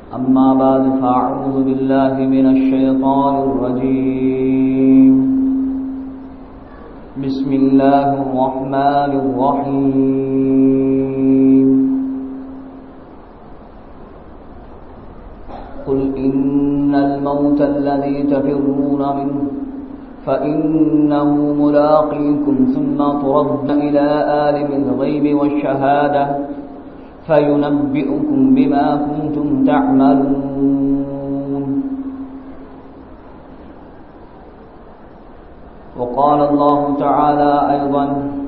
أما بعد فأعوذ بالله من الشيطان الرجيم بسم الله الرحمن الرحيم قل إن الموت الذي تفرون منه فإنه ملاقيكم ثم ترد إلى آلم الغيب والشهادة فينبئكم بما كنتم تعملون وقال الله تعالى أيضا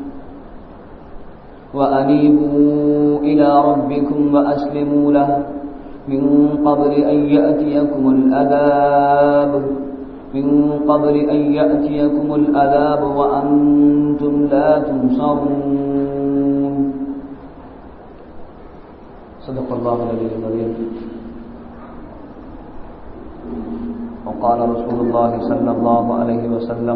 وأنيبوا إلى ربكم وأسلموا له من قبل أن يأتيكم الأذاب من قبل أن يأتيكم الأذاب وأنتم لا تنصرون صدق الله العلي العظيم وقال رسول الله صلى الله عليه وسلم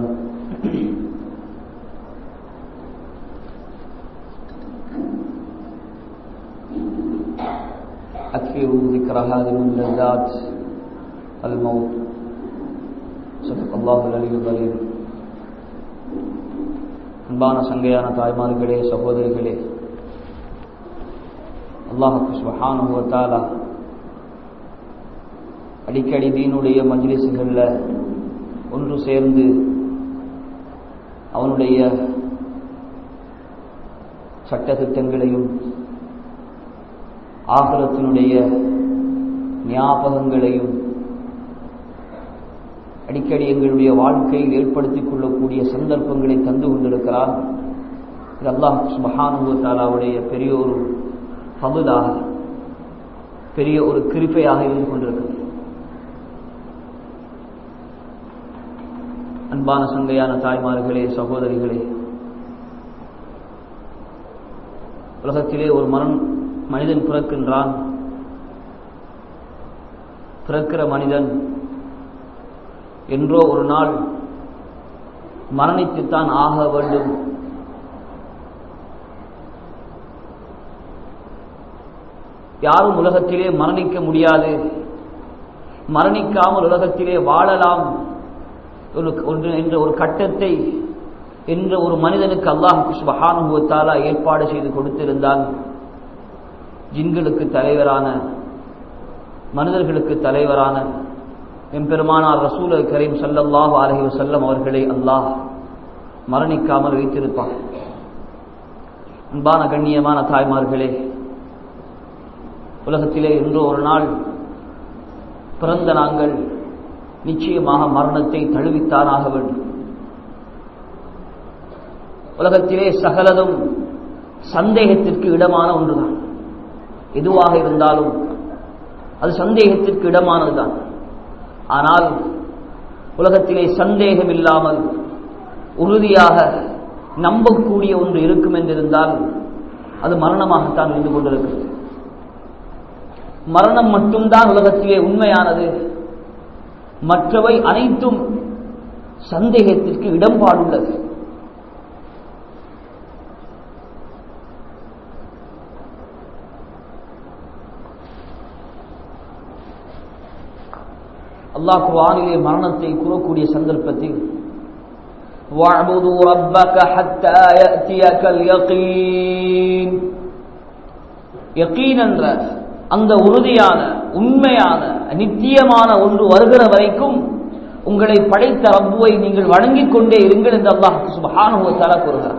أكثروا ذكر هذه اللذات الموت صدق الله العلي العظيم அன்பான சங்கையான தாய்மார்களே சகோதரிகளே அல்லாஹுக்கு சுபஹானுவத்தாலா அடிக்கடி தீனுடைய மஜ்லிசுகளில் ஒன்று சேர்ந்து அவனுடைய சட்டத்திட்டங்களையும் ஆகலத்தினுடைய ஞாபகங்களையும் அடிக்கடி எங்களுடைய வாழ்க்கையில் ஏற்படுத்திக் கொள்ளக்கூடிய சந்தர்ப்பங்களை தந்து கொண்டிருக்கிறான் இது அல்லாஹ் சுபஹானுவத்தாலாவுடைய பெரிய ஒரு பகுதாக பெரிய ஒரு கிருப்பையாக இருந்து கொண்டிருக்கிறது அன்பான சங்கையான தாய்மார்களே சகோதரிகளே உலகத்திலே ஒரு மரண் மனிதன் பிறக்கின்றான் பிறக்கிற மனிதன் என்றோ ஒரு நாள் மரணித்துத்தான் ஆக வேண்டும் யாரும் உலகத்திலே மரணிக்க முடியாது மரணிக்காமல் உலகத்திலே வாழலாம் என்ற ஒரு கட்டத்தை என்ற ஒரு மனிதனுக்கு அல்லாஹ் சுபஹானுபவத்தாலா ஏற்பாடு செய்து கொடுத்திருந்தான் ஜின்களுக்கு தலைவரான மனிதர்களுக்கு தலைவரான எம்பெருமானார் ரசூல கரீம் சல்லல்லாஹ் அலஹி வசல்லம் அவர்களை அல்லாஹ் மரணிக்காமல் வைத்திருப்பான் அன்பான கண்ணியமான தாய்மார்களே உலகத்திலே இன்று ஒரு நாள் பிறந்த நாங்கள் நிச்சயமாக மரணத்தை தழுவித்தானாக வேண்டும் உலகத்திலே சகலதும் சந்தேகத்திற்கு இடமான ஒன்றுதான் எதுவாக இருந்தாலும் அது சந்தேகத்திற்கு இடமானதுதான் ஆனால் உலகத்திலே சந்தேகம் இல்லாமல் உறுதியாக நம்பக்கூடிய ஒன்று இருக்கும் என்றிருந்தால் அது மரணமாகத்தான் இருந்து கொண்டிருக்கிறது மரணம் மட்டும்தான் உலகத்திலே உண்மையானது மற்றவை அனைத்தும் சந்தேகத்திற்கு இடம்பாடுள்ளது அல்லாஹ் குர்ஆனிலே மரணத்தை கூறக்கூடிய சந்தர்ப்பத்தில் وَاعْبُدُوا رَبَّكَ حَتَّى يَأْتِيَكَ الْيَقِينُ யகீன் என்ற அந்த உறுதியான உண்மையான நித்தியமான ஒன்று வருகிற வரைக்கும் உங்களை படைத்த ரப்புவை நீங்கள் வணங்கிக் கொண்டே இருங்கள் என்று அல்லாஹ் சுபஹானுவத்தால கூறுகிறார்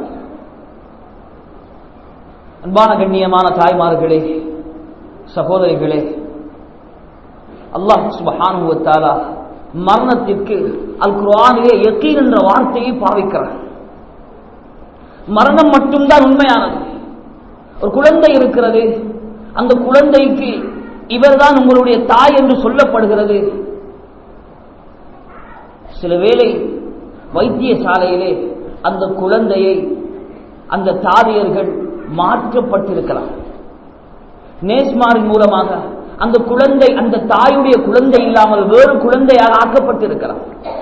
அன்பான கண்ணியமான தாய்மார்களே சகோதரிகளே அல்லாஹ் சுபஹானுவத்தாலா மரணத்திற்கு அல் குர்ஆனிலே யக்கீன் என்ற வார்த்தையை பாவிக்கிறார் மரணம் மட்டும்தான் உண்மையானது ஒரு குழந்தை இருக்கிறது அந்த குழந்தைக்கு இவர்தான் உங்களுடைய தாய் என்று சொல்லப்படுகிறது சில வேளை வைத்தியசாலையிலே அந்த குழந்தையை அந்த தாதியர்கள் மாற்றப்பட்டிருக்கலாம் நேஸ்மாரின் மூலமாக அந்த குழந்தை அந்த தாயுடைய குழந்தை இல்லாமல் வேறு குழந்தையாக ஆக்கப்பட்டிருக்கலாம்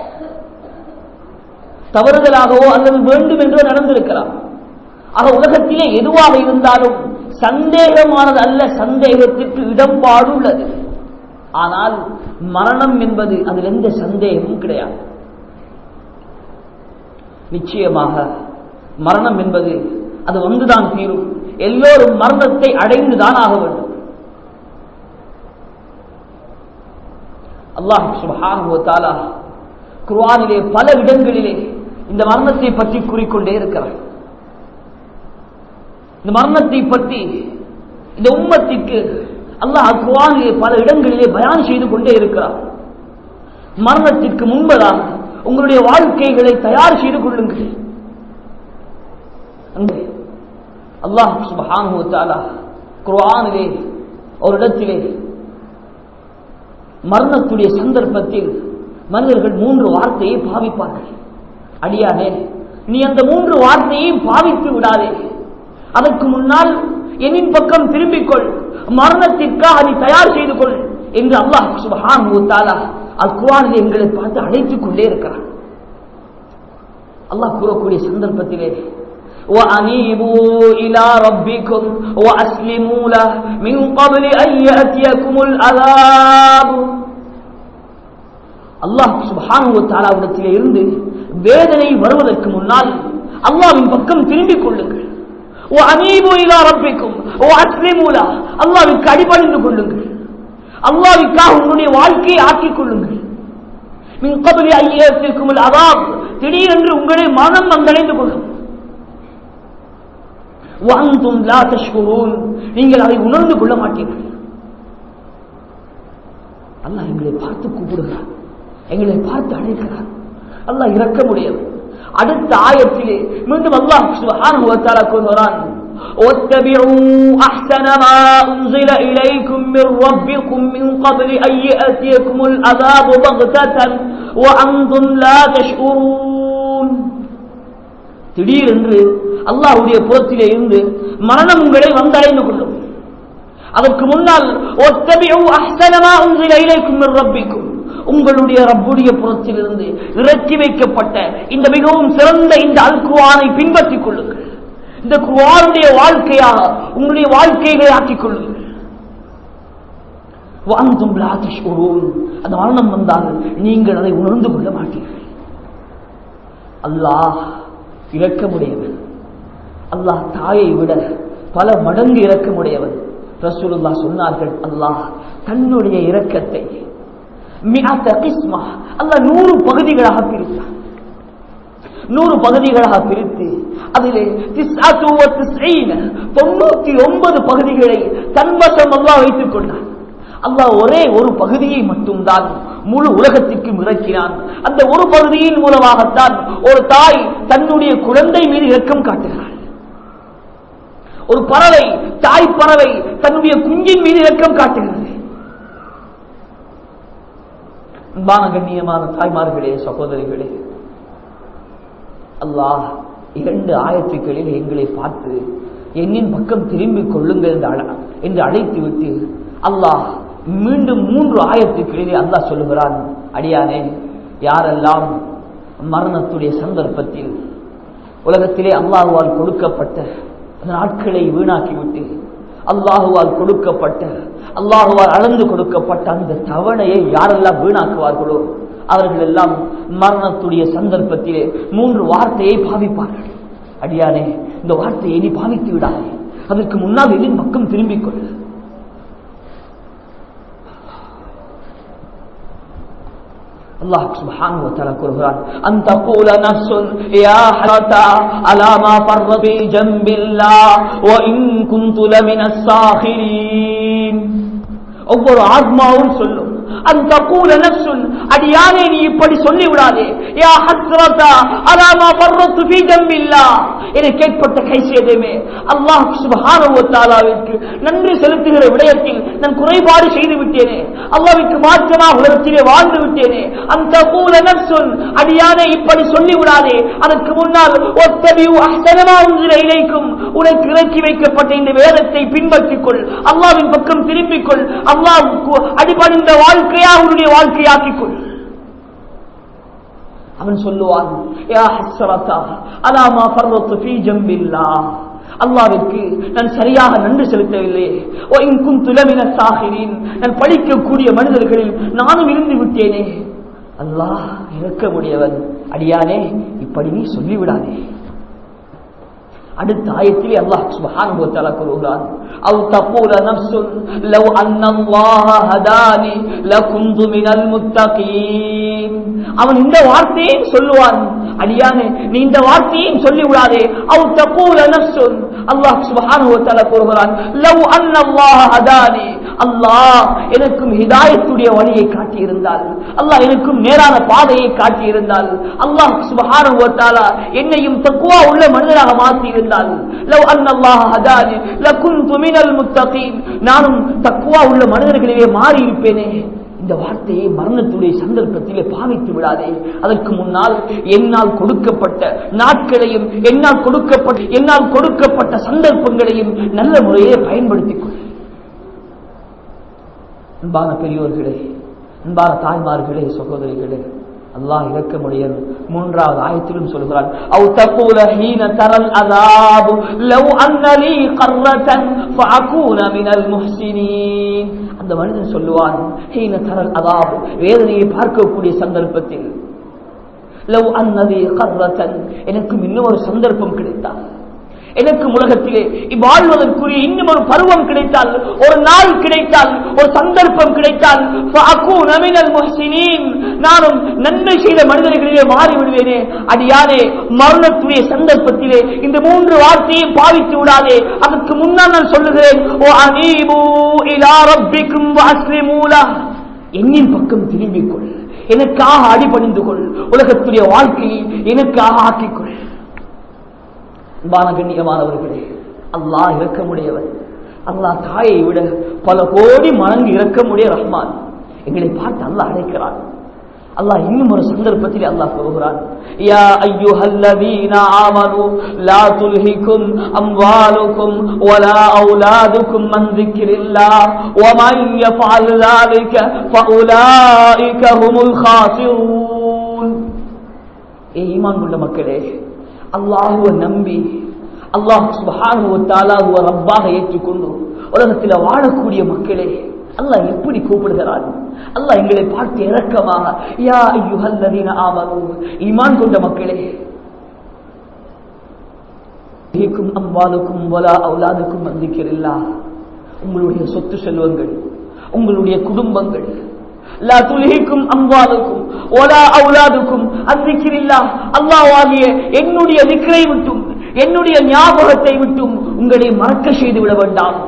தவறுதலாகவோ அல்லது வேண்டும் என்றோ நடந்திருக்கலாம் ஆக உலகத்திலே எதுவாக இருந்தாலும் சந்தேகமானது அல்ல சந்தேகத்திற்கு இடம்பாடு உள்ளது ஆனால் மரணம் என்பது அதில் எந்த சந்தேகமும் கிடையாது நிச்சயமாக மரணம் என்பது அது வந்துதான் தீரும் எல்லோரும் மரணத்தை அடைந்துதான் ஆக வேண்டும் அல்லாஹ் சுபஹானுவத்தாலா குர்ஆனிலே பல இடங்களிலே இந்த மரணத்தை பற்றி கூறிக்கொண்டே இருக்கிறார் இந்த மரணத்தை பற்றி இந்த உம்மத்திற்கு அல்லாஹ் குர்ஆனிலே பல இடங்களிலே பயான் செய்து கொண்டே இருக்கிறார் மரணத்திற்கு முன்பதாக உங்களுடைய வாழ்க்கைகளை தயார் செய்து கொள்ளுங்கள் அல்லாஹ் சுபஹானு தாலா குர்ஆனிலே ஒரு இடத்திலே மரணத்துடைய சந்தர்ப்பத்தில் மனிதர்கள் மூன்று வார்த்தையை பாவிப்பார்கள் அடியானே நீ அந்த மூன்று வார்த்தையையும் பாவித்து விடாதே அதற்கு முன்னால் என்னின் பக்கம் திரும்பிக் கொள் மரணத்திற்காக நீ தயார் செய்து கொள் என்று அல்லாஹ் சுபஹானு தாலா அல் குர்ஆனிலே எங்களை பார்த்து அழைத்துக் கொண்டே இருக்கிறான் அல்லாஹ் கூறக்கூடிய சந்தர்ப்பத்திலே وأنيبوا إلى ربكم وأسلموا له من قبل أن يأتيكم العذاب அல்லாஹ் சுபானு தாலாவிடத்திலே இருந்து வேதனை வருவதற்கு முன்னால் அல்லாவின் பக்கம் திரும்பிக் கொள்ளுங்கள் ஓ அனீபு இலா ரப்பிக்கும் ஓ அஸ்லிமூலா அல்லாவிற்கு அடிபணிந்து கொள்ளுங்கள் அல்லாவிற்காக உங்களுடைய வாழ்க்கையை ஆக்கிக் கொள்ளுங்கள் மின் கபலி ஐயத்திற்கும் அதாப் திடீரென்று உங்களை மனம் வந்தடைந்து கொள்ளும் வாந்தும் லா தஷ்குரூன் நீங்கள் அதை உணர்ந்து கொள்ள மாட்டீர்கள் அல்லாஹ் எங்களை பார்த்து கூப்பிடுகிறார் எங்களை பார்த்து அழைக்கிறார் அல்லாஹ் இறக்க முடியாது அடுத்த ஆயத்திலே மீண்டும் அல்லாஹ் சுப்ஹானஹு வ தஆலா கூறுகிறான் واتبعوا أحسن ما أنزل إليكم من ربكم من قبل أن يأتيكم العذاب بغتة وأنتم لا تشعرون திடீரென்று அல்லாஹுடைய புறத்திலே இருந்து மரணம் உங்களை வந்தடைந்து கொள்ளும் அதற்கு முன்னால் ரப்பிக்கும் உங்களுடைய ரப்புடைய புறத்திலிருந்து இறக்கி வைக்கப்பட்ட இந்த மிகவும் சிறந்த இந்த அல் குர்ஆனை பின்பற்றிக் கொள்ளுங்கள் இந்த குர்ஆனுடைய வாழ்க்கையாக உங்களுடைய வாழ்க்கைகளை ஆக்கிக் கொள்ளுங்கள் வாந்தும் அந்த மரணம் வந்தால் நீங்கள் அதை உணர்ந்து கொள்ள மாட்டீர்கள் அல்லாஹ் இறக்கமுடையவன் அல்லாஹ் தாயை விட பல மடங்கு இறக்கமுடையவன் ரசூலுல்லா சொன்னார்கள் அல்லாஹ் தன்னுடைய இரக்கத்தை அல்லாஹ் நூறு பகுதிகளாக பிரித்தார் நூறு பகுதிகளாக பிரித்து அதிலே தொண்ணூத்தி ஒன்பது பகுதிகளை தன்வசம் அல்லாஹ் வைத்துக் கொண்டார் அல்லாஹ் ஒரே ஒரு பகுதியை மட்டும்தான் முழு உலகத்திற்கும் இறக்கினான் அந்த ஒரு பகுதியின் மூலமாகத்தான் ஒரு தாய் தன்னுடைய குழந்தை மீது இரக்கம் காட்டுகிறாள் ஒரு பறவை தாய் பறவை தன்னுடைய குஞ்சின் மீது இரக்கம் காட்டுகிறது அன்பான கண்ணியமான தாய்மார்களே சகோதரிகளே அல்லாஹ் இரண்டு ஆயத்துக்களில் எங்களை பார்த்து என்னின் பக்கம் திரும்பிக் கொள்ளுங்கள் என்று அழைத்து விட்டு அல்லாஹ் மீண்டும் மூன்று ஆயத்துக்களிலே அல்லாஹ் சொல்லுகிறான் அடியானே யாரெல்லாம் மரணத்துடைய சந்தர்ப்பத்தில் உலகத்திலே அல்லாஹுவால் கொடுக்கப்பட்ட நாட்களை வீணாக்கிவிட்டு அல்லாஹுவால் கொடுக்கப்பட்ட அல்லாஹுவால் அளந்து கொடுக்கப்பட்ட அந்த தவணையை யாரெல்லாம் வீணாக்குவார்களோ அவர்கள் எல்லாம் மரணத்துடைய சந்தர்ப்பத்திலே மூன்று வார்த்தையை பாவிப்பார்கள் அடியானே இந்த வார்த்தையை நீ பாவித்து விடாதே அதற்கு முன்னால் எதிர் பக்கம் திரும்பிக் கொள் الله سبحانه وتعالى கூறுகிறான் أن تقول نفس يا حسرة على ما فرط في جنب الله وإن كنت لمن الساخرين ஒவ்வொரு ஆத்மாவும் சொல்லும் அந்த கூல நப்சுன் அடியானே நீ இப்படி சொல்லி விடாதே யா ஹஸ்ரதா அலாமா பர்ரத்து ஃபீ ஜம்பில்லா எனக்கு ஏற்பட்ட கை சேதமே அல்லாஹ் சுப்ஹானஹு வ தஆலாவிற்கு நன்றி செலுத்துகிற விடயத்தில் நான் குறைபாடு செய்து விட்டேனே அல்லாஹ்வுக்கு மாற்றமாக உலகத்திலே வாழ்ந்து விட்டேனே அந்த கூல நப்சுன் அடியானே இப்படி சொல்லி விடாதே அதற்கு முன்னால் ஒத்தபியு அஹ்சனமா உன்சில இலைக்கும் உனக்கு இறக்கி வைக்கப்பட்ட இந்த வேதத்தை பின்பற்றிக் கொள் அல்லாஹ்வின் பக்கம் திரும்பிக் கொள் அல்லாஹ்வுக்கு அடிபணிந்த வாழ்க்கையா உன்னுடைய வாழ்க்கையாக்கிக் கொள் அவன் சொல்லுவான் யா ஹஸ்ரதா அலாமா ஃபர்ரத்து ஃபீ ஜம்பில்லா அல்லாவிற்கு நான் சரியாக நன்றி செலுத்தவில்லை ஓ இங்கும் துலமின சாகிறேன் நான் படிக்கக்கூடிய மனிதர்களில் நானும் இருந்து விட்டேனே அல்லாஹ் இறக்க முடியவன் அடியானே இப்படி நீ சொல்லிவிடாதே அடுத்த ஆயத்திலே அல்லாஹ் சுப்ஹானஹு வ தஆலா கூறுகிறான் அவ் தகூல நஃப்ஸுன் லவ் அன்னல்லாஹ ஹதானி லகுந்து மினல் முத்தகீன் அவன் இந்த வார்த்தையை சொல்லுவான் அடியானே நீ இந்த வார்த்தையும் சொல்லி விடாதே அவ் தகூல நஃப்ஸுன் அல்லாஹ் சுப்ஹானஹு வ தஆலா கூறுகிறான் லவ் அன்னல்லாஹ ஹதானி அல்லாஹ் எனக்கும் ஹிதாயத்துடைய வழியை காட்டியிருந்தால் அல்லாஹ் எனக்கும் நேரான பாதையை காட்டியிருந்தால் அல்லாஹ் சுப்ஹானஹு வ தஆலா என்னையும் தக்குவா உள்ள மனிதராக மாற்றி இருந்தால் லவ் அன்னல்லாஹ ஹதானி லகுந்து மினல் முத்தகீன் நானும் தக்குவா உள்ள மனிதர்களிலே மாறி இருப்பேனே இந்த வார்த்தையை மரணத்துடைய சந்தர்ப்பத்திலே பாவித்து விடாதே அதற்கு முன்னால் என்னால் கொடுக்கப்பட்ட நாட்களையும் என்னால் கொடுக்கப்பட்ட என்னால் கொடுக்கப்பட்ட சந்தர்ப்பங்களையும் நல்ல முறையிலே பயன்படுத்திக் கொள் அன்பான பெரியோர்களே அன்பான தாய்மார்களே சகோதரிகளே அல்லாஹ் இறக்கமுடையன் மூன்றாவது ஆயத்திலும் சொல்கிறான் அவு தகூல ஹீன தரல் அதாபு லவ் அன்னலி கர்ரதன் ஃபஅகூன மினல் முஹ்சினீன் அந்த மனிதன் சொல்லுவான் ஹீன தரல் அதாபு வேதனையை பார்க்கக்கூடிய சந்தர்ப்பத்தில் லவ் அன்னலி கர்ரதன் எனக்கும் இன்னொரு சந்தர்ப்பம் கிடைத்தால் எனக்கு உலகத்திலே வாழ்வதற்குரிய இன்னும் ஒரு பருவம் கிடைத்தால் ஒரு நாள் கிடைத்தால் ஒரு சந்தர்ப்பம் கிடைத்தால் நானும் நன்மை செய்த மனிதர்களிலே மாறிவிடுவேனே அடியானே மரணத்துடைய சந்தர்ப்பத்திலே இந்த மூன்று வார்த்தையை பாவித்து விடாதே அதற்கு முன்னால் நான் சொல்லுகிறேன் ஓ அனீபு இலா ரப்பிக்கும் வாஸ்லிமூலா என்னின் பக்கம் திரும்பிக் கொள் எனக்காக அடிபணிந்து கொள் உலகத்துடைய வாழ்க்கையை எனக்காக ஆக்கிக்கொள் அன்பான கண்ணியமானவர்களே அல்லாஹ் இறக்கமுடையவர் அல்லாஹ் தாயை விட பல கோடி மடங்கு இறக்கமுடைய ரஹ்மான் எங்களை பார்த்து அல்லாஹ் அழைக்கிறான் அல்லாஹ் இன்னும் ஒரு சந்தர்ப்பத்தில் அல்லாஹ் கூறுகிறான் யா அய்யுஹல்லதீன ஆமனு லா துல்ஹிக்கும் அம்வாலுக்கும் வலா அவுலாதுக்கும் மன் ذிக்ரில்லாஹ் வமன் யஃஅல் ذلك فأولئك هم الخاسرون ஏ ஈமான் கொண்ட மக்களே அல்லாஹுவ நம்பி அல்லாஹ் சுபஹானுவ தாலாகுவ ரப்பாக ஏற்றுக்கொண்டு உலகத்தில் வாழக்கூடிய மக்களே அல்லாஹ் எப்படி கூப்பிடுகிறான் அல்லாஹ் எங்களை பார்த்து இறக்கமாக யா ஐயுஹல்லதீன ஆமனு ஈமான் கொண்ட மக்களே அம்வாலுக்கும் வலா அவுலாதுக்கும் வந்திக்கிறல்லா உங்களுடைய சொத்து செல்வங்கள் உங்களுடைய குடும்பங்கள் லா துல்ஹிக்கும் அம்வாலுக்கும் ஒலா அவுலாதுக்கும் அந்திக்கிரில்லா அல்லாஹ்வாகிய என்னுடைய திக்கரை விட்டும் என்னுடைய ஞாபகத்தை விட்டும் உங்களை மறக்க செய்து விட வேண்டாம்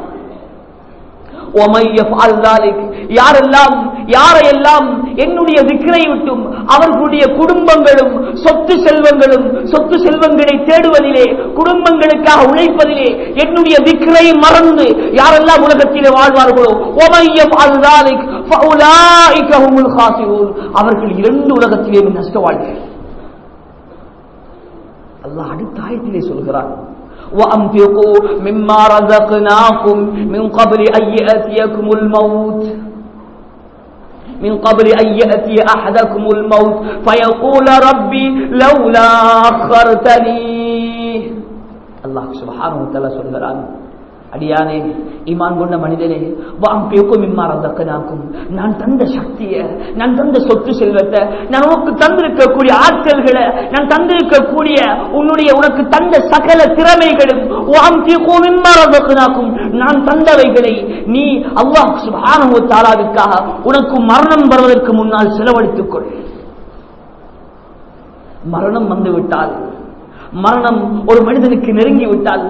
யாரெல்லாம் யாரையெல்லாம் என்னுடைய திக்கரை விட்டும் அவர்களுடைய குடும்பங்களும் சொத்து செல்வங்களும் சொத்து செல்வங்களை தேடுவதிலே குடும்பங்களுக்காக உழைப்பதிலே என்னுடைய திக்கரை மறந்து யாரெல்லாம் உலகத்திலே வாழ்வார்களோ அவர்கள் இரண்டு உலகத்திலே நஷ்டவாழ்கள் அல்லாஹ் அடுத்த ஆயத்திலே சொல்கிறான் وأنفقوا مما رزقناكم من قبل أن يأتيكم الموت من قبل أن يأتي أحدكم الموت فيقول ربي لولا أخرتني الله سبحانه وتعالى சொல்கிறான் அடியானே ஈமான் கொண்ட மனிதனே வாம்பியோக்கும் இம்மாறதக்கனாக்கும் நான் தந்த சக்தியை நான் தந்த சொத்து செல்வத்தை நான் உனக்கு தந்திருக்கக்கூடிய ஆற்றல்களை நான் தந்திருக்கக்கூடிய உன்னுடைய உனக்கு தந்த சகல திறமைகளும் வாம்பியோக்கும் இம்மாறதக்கனாக்கும் நான் தந்தவைகளை நீ அல்லாஹ் சுபானு தாலாவிற்காக உனக்கு மரணம் வருவதற்கு முன்னால் செலவழித்துக் கொள் மரணம் வந்துவிட்டால் மரணம் ஒரு மனிதனுக்கு நெருங்கி விட்டால்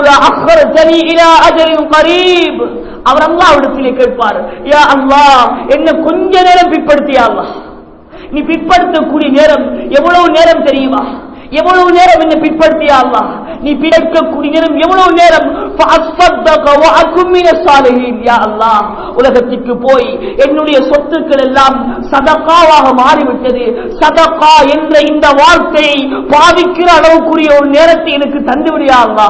அவர் அல்லாவிடத்திலே கேட்பார் யா அல்லா என்ன கொஞ்ச நேரம் பிற்படுத்தியா அல்லா நீ பிற்படுத்தக்கூடிய நேரம் எவ்வளவு நேரம் தெரியுமா எவ்வளவு நேரம் என்ன பிற்படுத்தியா அல்லா நீ பிறக்கக்கூடிய நேரம் எவ்வளவு நேரம் உலகத்திற்கு போய் என்னுடைய சொத்துக்கள் எல்லாம் சதக்காவாக மாறிவிட்டது சதக்கா என்ற இந்த வார்த்தையை பாவிக்கிற அளவுக்குரிய ஒரு நேரத்தை எனக்கு தந்துவிடியா அல்லா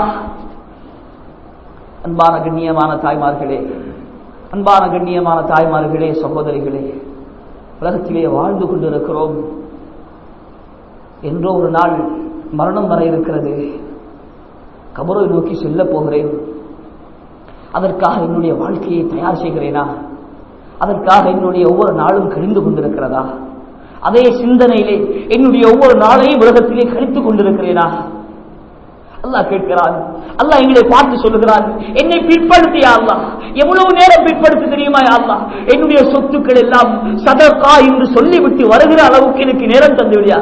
அன்பான கண்ணியமான தாய்மார்களே அன்பான கண்ணியமான தாய்மார்களே சகோதரிகளே உலகத்திலே வாழ்ந்து கொண்டிருக்கிறோம் என்றோ ஒரு நாள் மரணம் வர இருக்கிறது கபரை நோக்கி செல்ல போகிறேன் அதற்காக என்னுடைய வாழ்க்கையை தயார் செய்கிறேனா அதற்காக என்னுடைய ஒவ்வொரு நாளும் கழிந்து கொண்டிருக்கிறதா அதே சிந்தனையிலே என்னுடைய ஒவ்வொரு நாளையும் உலகத்திலே கழித்துக் கொண்டிருக்கிறேனா அல்லாஹ் கேட்கிறான் அல்லாஹ் எங்களை பார்த்து சொல்லுகிறான் என்னை பிற்படுத்தியா அல்லா எவ்வளவு நேரம் பிற்படுத்தி தெரியுமா அல்லா என்னுடைய சொத்துக்கள் எல்லாம் சதக்கா என்று சொல்லிவிட்டு வருகிற அளவுக்கு எனக்கு நேரம் தந்து விடியா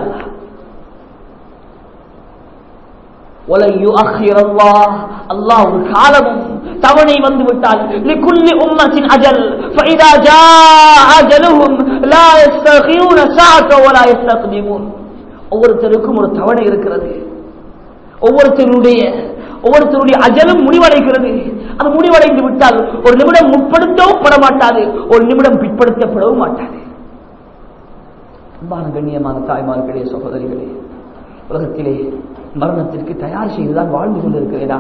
அல்லாஹ் ஒரு காலமும் தவணை வந்து விட்டால் لكل أمة أجل فإذا جاء أجلهم لا يستخيرون ساعة ولا يستقدمون ஒவ்வொருத்தருக்கும் ஒரு தவணை இருக்கிறது ஒவ்வொருத்தருடைய ஒவ்வொருத்தருடைய அஜலும் முடிவடைகிறது அது முடிவடைந்து விட்டால் ஒரு நிமிடம் முற்படுத்தவும் பட மாட்டாது ஒரு நிமிடம் பிற்படுத்தப்படவும் மாட்டாது அன்பான கண்ணியமான தாய்மார்களே சகோதரிகளே உலகத்திலே மரணத்திற்கு தயார் செய்துதான் வாழ்ந்து கொண்டிருக்கிறேனா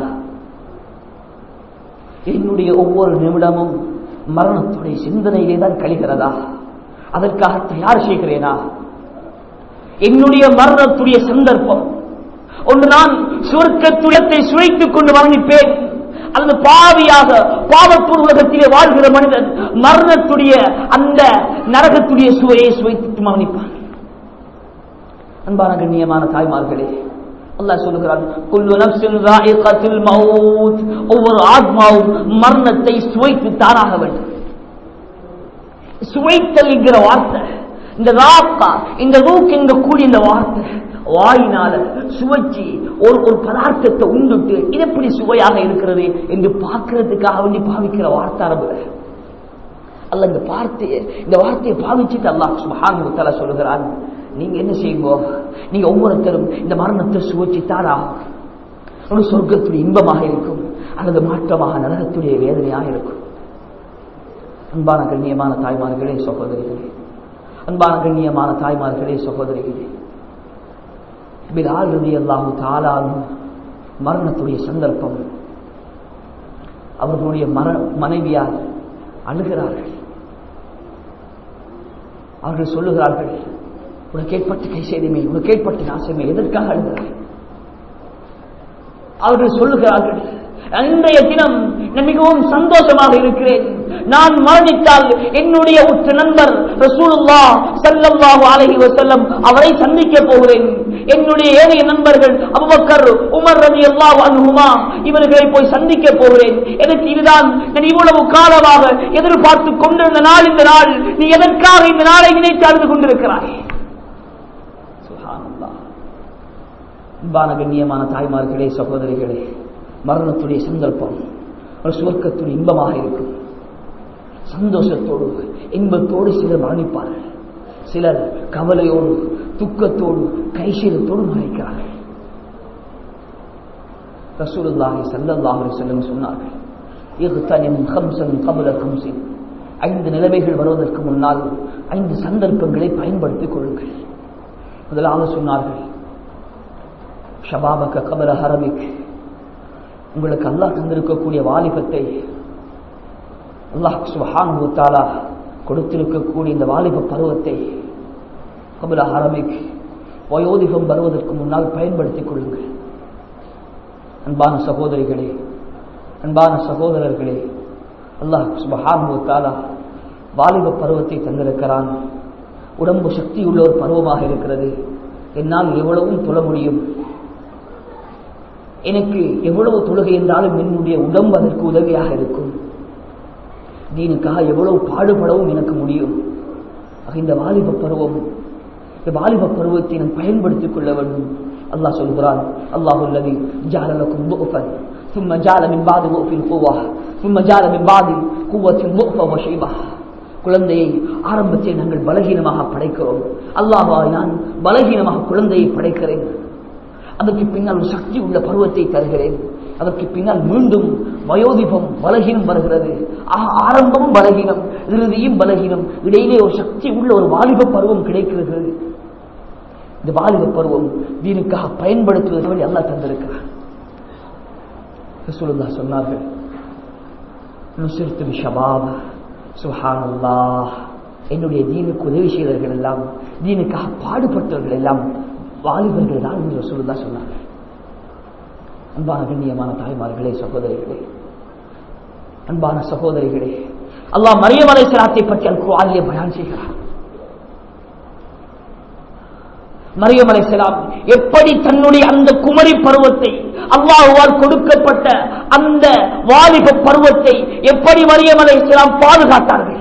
என்னுடைய ஒவ்வொரு நிமிடமும் மரணத்துடைய சிந்தனையிலே தான் கழிகிறதா அதற்காக தயார் செய்கிறேனா என்னுடைய மரணத்துடைய சந்தர்ப்பம் ஒன்று நான் சுவர்க்கத்துடத்தை சுழைத்துக் கொண்டு மரணிப்பேன் அல்லது பாவியாக பாவத்தூர் உலகத்திலே வாழ்கிற மனிதன் மரணத்துடைய அந்த நரகத்துடைய சுவையை சுவைத்து மரணிப்பான் அன்பான கண்ணியமான தாய்மார்களே அல்லாஹ் சொல்லுகிறான் குல்லு நப்சின் ராயிகத்துல் மவுத் ஒவ்வொரு ஆத்மாவும் மரணத்தை சுவைத்து தானாக வேண்டும் சுவைத்தல் என்கிற வார்த்தை இந்த ராக்கா இந்த ரூக் எங்க கூடிய இந்த வார்த்தை வாயினால சுவைச்சி ஒரு ஒரு பதார்த்தத்தை உண்டுட்டு இது எப்படி சுவையாக இருக்கிறது என்று பார்க்கறதுக்காக வேண்டி பாவிக்கிற வார்த்தை அரபுல அல்ல இந்த வார்த்தையை இந்த வார்த்தையை பாவிச்சுட்டு அல்லாஹ் சுபஹானு சொல்லுகிறான் நீங்க என்ன செய்யுங்கோ நீங்க ஒவ்வொருத்தரும் இந்த மரணத்தை சுவைச்சுத்தான் ஆகும் ஒரு சொர்க்கத்துடைய இன்பமாக இருக்கும் அல்லது மாற்றமாக நரகத்துடைய வேதனையாக இருக்கும் அன்பான கண்ணியமான தாய்மார்களே சகோதரிகளே அன்பான கண்ணியமான தாய்மார்களே சகோதரிகளே பிலால் ரவி அல்லாஹு தாலாலும் மரணத்துடைய சந்தர்ப்பம் அவர்களுடைய மர மனைவியார் அழுகிறார்கள் அவர்கள் சொல்லுகிறார்கள் உனக்கு ஏற்பட்ட கை செய்தமே உனக்கு ஏற்பட்ட நாசமே எதற்காக அழுகிறாய் அவர்கள் சொல்லுகிறார்கள் இன்றைய தினம் நான் மிகவும் சந்தோஷமாக இருக்கிறேன் நான் மரணித்தால் என்னுடைய உற்ற நண்பர் ரசூலுல்லா சல்லல்லாஹு அலைஹி வஸல்லம் அவரை சந்திக்க போகிறேன் என்னுடைய ஏனைய நண்பர்கள் அபுபக்கர் உமர் ரவி அல்லாஹ் அன்ஹுமா இவர்களை போய் சந்திக்க போகிறேன் எனக்கு இதுதான் நான் இவ்வளவு காலமாக எதிர்பார்த்து கொண்டிருந்த நாள் இந்த நாள் நீ எதற்காக இந்த நாளை நினைத்து அழுது கொண்டிருக்கிறாய் சுப்ஹானல்லாஹ் அன்பான கண்ணியமான தாய்மார்களே சகோதரிகளே மரணத்துடைய சந்தர்ப்பம் ஒரு சுவர்க்கத்துடைய இன்பமாக இருக்கும் சந்தோஷத்தோடு இன்பத்தோடு சிலர் மரணிப்பார்கள் சிலர் கவலையோடு துக்கத்தோடு கைசீலத்தோடு மறைக்கிறார்கள் ரசூலுல்லாஹி ஸல்லல்லாஹு அலைஹி வஸல்லம் சொன்னார்கள் இஹ்தனிம் கம்சன் கபல கம்சின் ஐந்து நிலைமைகள் வருவதற்கு முன்னால் ஐந்து சந்தர்ப்பங்களை பயன்படுத்திக் கொள்ளுங்கள் முதலாவது சொன்னார்கள் ஷபாபக கபல ஹரமிக் உங்களுக்கு அல்லாஹ் தந்திருக்கக்கூடிய வாலிபத்தை அல்லாஹ் சுபஹானு தாலா கொடுத்திருக்கக்கூடிய இந்த வாலிப பருவத்தை கபல ஹரமிக் வயோதிகம் வருவதற்கு முன்னால் பயன்படுத்திக் கொள்ளுங்கள் அன்பான சகோதரிகளே அன்பான சகோதரர்களே அல்லாஹ் சுபஹானு தாலா வாலிப பருவத்தை தந்திருக்கிறான் உடம்பு சக்தி உள்ள ஒரு பருவமாக இருக்கிறது என்னால் எவ்வளவும் தொழ முடியும் எனக்கு எவ்வளவு தொழுகை என்றாலும் என்னுடைய உடம்பு அதற்கு உதவியாக இருக்கும் தீனுக்காக எவ்வளவு பாடுபடவும் எனக்கு முடியும் இந்த வாலிப பருவம் இந்த வாலிப பருவத்தை நான் பயன்படுத்திக் கொள்ள வேண்டும் அல்லாஹ் சொல்கிறான் அல்லாஹ் உள்ளது ஜாலலக்கும் துஃபன் ثم جعل من بعد ضعف قوة ثم جعل من بعد قوة ضعفا وشيبة குழந்தையை ஆரம்பத்தில் நாங்கள் பலகீனமாக படைக்கிறோம் அல்லாஹாய் நான் பலகீனமாக குழந்தையை படைக்கிறேன் அதற்கு பின்னால் ஒரு சக்தி உள்ள பருவத்தை தருகிறேன் அதற்கு பின்னால் மீண்டும் வயோதிபம் பலகீனம் வருகிறது ஆரம்பமும் பலகீனம் இறுதியும் பலகீனம் இடையிலே ஒரு சக்தி உள்ள ஒரு வாலிப பருவம் கிடைக்கிறது இந்த வாலிப பருவம் தீனுக்காக பயன்படுத்துவதை அல்லா தந்திருக்கிறார் ரசூலுல்லா சொன்னார்கள் நுசிர்த்து ஷபாப் சுஹானல்லாஹ் என்னுடைய தீனுக்கு உதவி செய்தவர்கள் எல்லாம் தீனுக்காக பாடுபட்டவர்கள் எல்லாம் வாலிபர்கள் தான் என்று சொல்லுதா சொன்னார்கள் அன்பான கண்ணியமான தாய்மார்களே சகோதரிகளே அன்பான சகோதரிகளே அல்லாஹ் மரியம் அலைஹிஸ்ஸலாத்தை பற்றி அல் குர்ஆனிலே பயான் செய்கிறார் மரியம் அலைஹிஸ்ஸலாம் எப்படி தன்னுடைய அந்த குமரி பருவத்தை அல்லாஹ்வால் கொடுக்கப்பட்ட அந்த வாலிப பருவத்தை எப்படி மரியம் அலைஹிஸ்ஸலாம் பாதுகாத்தார்கள்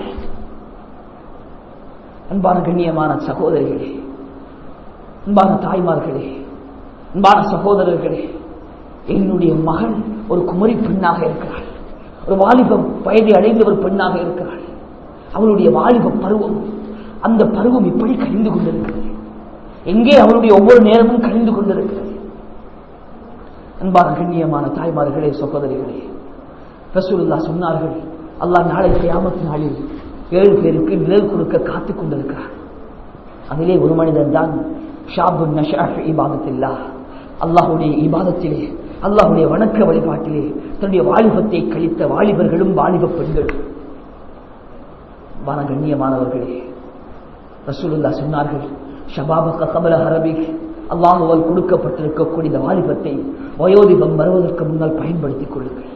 அன்பான கண்ணியமான சகோதரிகளே அன்பான தாய்மார்களே அன்பான சகோதரர்களே என்னுடைய மகன் ஒரு குமரி பெண்ணாக இருக்கிறாள் ஒரு வாலிபம் வயதை அடைந்த ஒரு பெண்ணாக இருக்கிறாள் அவளுடைய வாலிப பருவம் அந்த பருவம் இப்படி கழிந்து கொண்டிருக்கிறது எங்கே அவளுடைய ஒவ்வொரு நேரமும் கழிந்து கொண்டிருக்கிறது அன்பான கண்ணியமான தாய்மார்களே சகோதரிகளே ரசூலுல்லா சொன்னார்கள் அல்லாஹ் நாளை கியாமத் நாளில் ஏழு பேருக்கு நிழல் கொடுக்க காத்துக் கொண்டிருக்கிறார் அதிலே ஒரு மனிதன் தான் ஷாபு நஷாஃப் இபாதத்தில்லா அல்லாஹுடைய இபாதத்திலே அல்லாஹுடைய வணக்க வழிபாட்டிலே தன்னுடைய வாலிபத்தை கழித்த வாலிபர்களும் வாலிப பெண்களும் வான கண்ணியமானவர்களே ரசூலுல்லா சொன்னார்கள் ஷபாபக கபல ஹரபிக் அல்லாஹுவால் கொடுக்கப்பட்டிருக்கக்கூடிய இந்த வாலிபத்தை வயோதிபம் வருவதற்கு முன்னால் பயன்படுத்திக் கொள்ளுங்கள்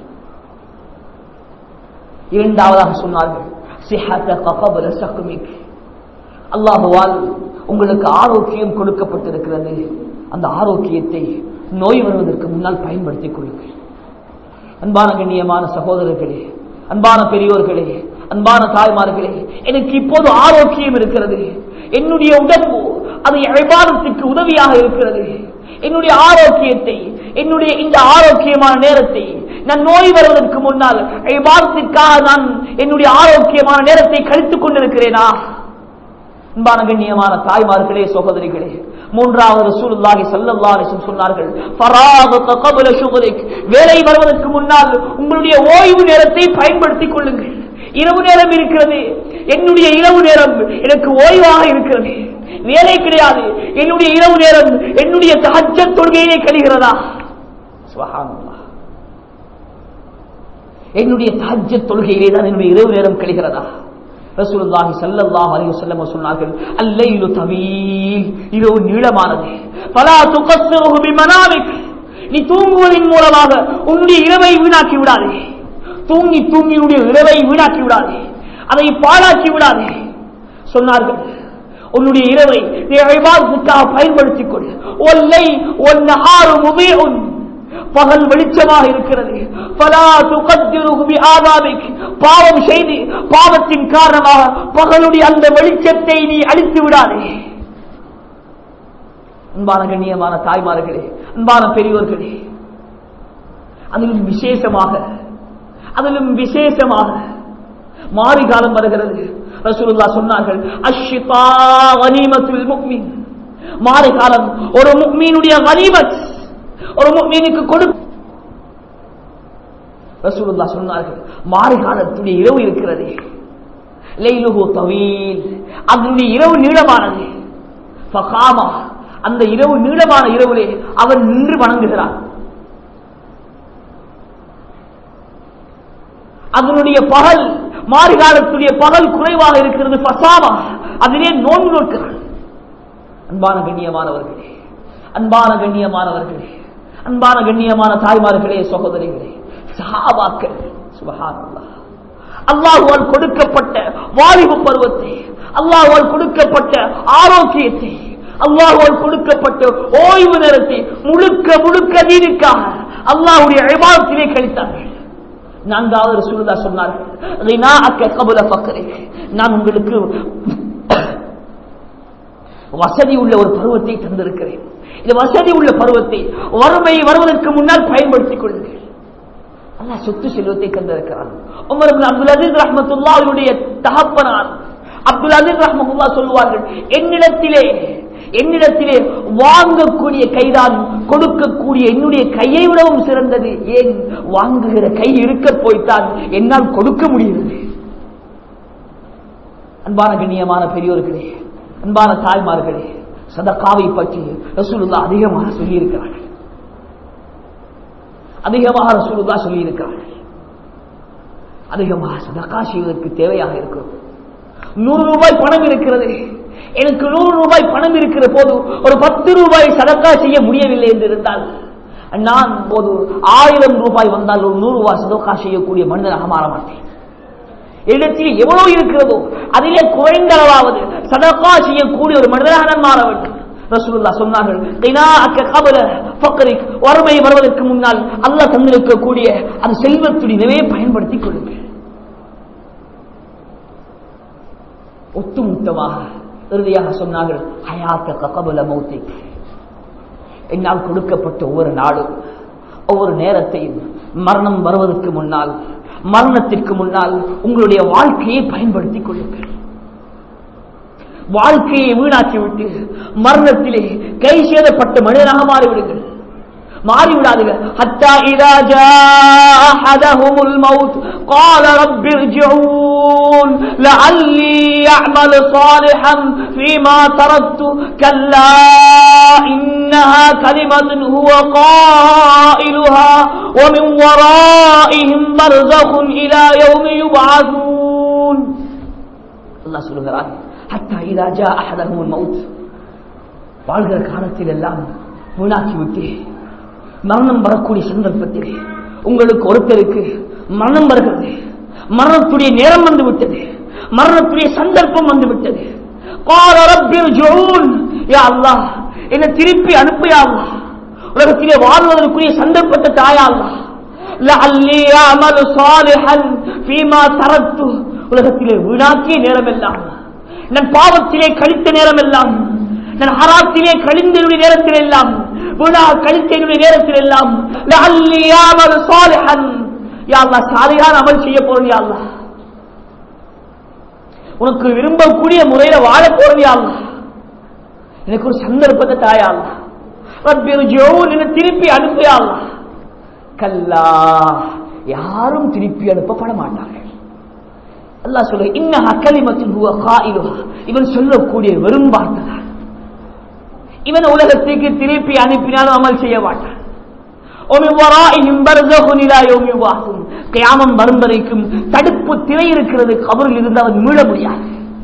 இரண்டாவதாக சொன்னார்கள் அல்லாஹுவால் உங்களுக்கு ஆரோக்கியம் கொடுக்கப்பட்டிருக்கிறது அந்த ஆரோக்கியத்தை நோய் வருவதற்கு முன்னால் பயன்படுத்திக் கொள்ளுங்கள் அன்பான கண்ணியமான சகோதரர்களே அன்பான பெரியோர்களே அன்பான தாய்மார்களே எனக்கு இப்போது ஆரோக்கியம் இருக்கிறது என்னுடைய உடம்பு அது அழைபாதத்துக்கு உதவியாக இருக்கிறது என்னுடைய ஆரோக்கியத்தை என்னுடைய இந்த ஆரோக்கியமான நேரத்தை நான் நோய் வருவதற்கு முன்னால் ஐபாதத்திற்காக நான் என்னுடைய ஆரோக்கியமான நேரத்தை கழித்துக் கொண்டிருக்கிறேனா அன்பான கண்ணியமான தாய்மார்களே சகோதரிகளே மூன்றாவது ரசூலுல்லாஹி ஸல்லல்லாஹு அலைஹி வஸல்லம் சொன்னார்கள் ஃபராக கபல ஷுகரிக் வேலை வருவதற்கு முன்னால் உங்களுடைய ஓய்வு நேரத்தை பயன்படுத்திக் கொள்ளுங்கள் இரவு நேரம் இருக்கிறது என்னுடைய இரவு நேரம் எனக்கு ஓய்வாக இருக்கிறது வேலை கிடையாது என்னுடைய இரவு நேரம் என்னுடைய தஹஜ்ஜ தொழுகையிலே கழிகிறதா சுபஹானல்லாஹ் என்னுடைய தஹஜ்ஜ தொழுகையிலே தான் என்னுடைய இரவு நேரம் கழிகிறதா ரசூலுல்லாஹி ஸல்லல்லாஹு அலைஹி வஸல்லம் சொன்னார்கள் அல்லைலு தவீல் இரவு நீளமானது ஃபலா துகஸ்ஸிருஹு பிமனாமிக் நீ தூங்குவதன் மூலமாக உன்னுடைய இரவை வீணாக்கி விடாதே தூங்கி தூங்கி உன்னுடைய இரவை வீணாக்கி விடாதே அதை பாழாக்கி விடாதே சொன்னார்கள் உன்னுடைய இரவை நீ இபாதத்துக்காக பயன்படுத்திக் கொள் ஒல்லை ஒன் ஆறு முபீஉன் பகல் வெளிச்சமாக இருக்கிறது பாவம் செய்து பாவத்தின் காரணமாக பகலுடைய அந்த வெளிச்சத்தை நீ அழித்து விடாதே அன்பான கண்ணியமான தாய்மார்களே அன்பான பெரியோர்களே அதிலும் விசேஷமாக அதிலும் விசேஷமாக மாறி காலம் வருகிறது ரசூலுல்லா சொன்னார்கள் அஷ்ஷிதா கனிமத்துல் முக்மின் மாறி காலம் ஒரு முக்மீனுடைய கனிமத் ஒரு முக்மீனுக்கு கொடு ரசூலுல்லா சொன்னார்கள் மாறி காலத்துடைய இரவு இருக்கிறது லைலுஹு தவீல் அதனுடைய இரவு நீளமானது ஃபகாமா அந்த இரவு நீளமான இரவுலே அவன் நின்று வணங்குகிறான் அதனுடைய பகல் மாறி காலத்துடைய பகல் குறைவாக இருக்கிறது பசாமா அதிலே நோன்பு நோக்கிறான் அன்பான கண்ணியமானவர்களே அன்பான கண்ணியமானவர்களே அன்பான கண்ணியமான தாய்மார்களே சகோதரிகளே சஹாபாக்கள் சுபஹானல்லாஹ் அல்லாஹுவால் கொடுக்கப்பட்ட வாலிப பருவத்தை அல்லாஹுவால் கொடுக்கப்பட்ட ஆரோக்கியத்தை அல்லாஹுவால் கொடுக்கப்பட்ட ஓய்வு நேரத்தை முழுக்க முழுக்க தீனுக்காக அல்லாஹுடைய அழைபாதத்திலே கழித்தார்கள் நான்காவது சூழ்தா சொன்னார்கள் நான் உங்களுக்கு வசதி உள்ள ஒரு பருவத்தை தந்திருக்கிறேன் இந்த வசதி உள்ள பருவத்தை வறுமை வருவதற்கு முன்னால் பயன்படுத்திக் கொள்ளுங்கள் அல்லா சொத்து செல்வத்தை தந்திருக்கிறான் உமர் அப்துல் அசீஸ் ரஹமத்துல்லா அவருடைய தகப்பனார் அப்துல் அசீஸ் ரஹமத்துல்லா சொல்லுவார்கள் என்னிடத்திலே என்னிடத்திலே வாங்கக்கூடிய கைதான் கொடுக்கக்கூடிய என்னுடைய கையை விடவும் சிறந்தது ஏன் வாங்குகிற கை இருக்க போய்த்தான் என்னால் கொடுக்க முடிகிறது அன்பான கண்ணியமான பெரியோர்களே அன்பான தாய்மார்களே சதக்காவை பற்றி ரசூலுல்லா அதிகமாக சொல்லியிருக்கிறார்கள் அதிகமாக ரசூலுல்லா சொல்லியிருக்கிறார்கள் அதிகமாக சதக்கா செய்வதற்கு தேவையாக இருக்கும் நூறு ரூபாய் பணம் இருக்கிறது எனக்கு நூறு ரூபாய் பணம் இருக்கிற போது ஒரு பத்து ரூபாய் சதக்கா செய்ய முடியவில்லை என்று இருந்தால் நான் ஒரு ஆயிரம் ரூபாய் வந்தால் ஒரு நூறு ரூபாய் சதோக்கா செய்யக்கூடிய மனிதனாக மாற மாட்டேன் இடத்தில் எவ்வளவு இருக்கிறதோ அதிலே குறைந்த அளவாவது சதக்கா செய்யக்கூடிய ஒரு மனிதனாக நான் மாற வேண்டும் ரசூலுல்லா சொன்னார்கள் வறுமை வருவதற்கு முன்னால் அல்லாஹ் தந்திருக்கக்கூடிய அந்த செல்வத்துடினவே பயன்படுத்திக் கொள்ளுங்கள் ஒட்டுமொத்தமாக இறுதியாக சொன்னார்கள் ஹயாத்த கபல மௌத்திக் என்னால் கொடுக்கப்பட்ட ஒவ்வொரு நாளும் ஒவ்வொரு நேரத்தையும் மரணம் வருவதற்கு முன்னால் மரணத்திற்கு முன்னால் உங்களுடைய வாழ்க்கையை பயன்படுத்திக் கொள்ளுங்கள் வாழ்க்கையை வீணாக்கிவிட்டு மரணத்திலே கை சேதப்பட்ட மனிதனாக மாறிவிடுங்கள் மாறிவிடாதீர்கள் حتى إذا جاء أحدهم الموت قال رب ارجعون لعلي أعمل صالحا فيما تركت كلا إنها كلمة هو قائلها ومن ورائهم برزخ إلى يوم يبعثون الله சொல்லுகிறார் حتى إذا جاء أحدهم الموت வாழ்கிற காலத்தில் எல்லாம் வீணாக்கி விட்டு மரணம் வரக்கூடிய சந்தர்ப்பத்தில் உங்களுக்கு ஒருத்தருக்கு மரணம் வருகிறது மரணத்துடைய நேரம் வந்து விட்டது மரணத்துடைய சந்தர்ப்பம் வந்து விட்டது என்ன திருப்பி அனுப்பியா உலகத்திலே வாழ்வதற்குரிய சந்தர்ப்பத்தை தாயா உலகத்திலே வீணாக்கிய நேரம் எல்லாம் நான் பாவத்திலே கழித்த நேரம் எல்லாம் நான் ஹராத்திலே கழிந்த நேரத்தில் எல்லாம் விழா கழித்த நேரத்தில் எல்லாம் சாலையான அமல் செய்ய போறேன் யாழ்லா உனக்கு விரும்பக்கூடிய முறையில வாழ போறேன் யாழ்லா எனக்கு ஒரு சந்தர்ப்பத்தை தாயாள்லா திருப்பி அனுப்பியாள்லா கல்லா யாரும் திருப்பி அனுப்பப்பட மாட்டார்கள் அல்லா சொல்ல இன்னஹா கலிமத்தின் இவன் சொல்லக்கூடிய வெறும் வார்த்தை இவன் உலகத்துக்கு திருப்பி அனுப்பினாலும் அமல் செய்ய மாட்டான் கியாமம் வரும் வரைக்கும் தடுப்பு திரை இருக்கிறது கபரில் இருந்து அவன் மீள முடியாது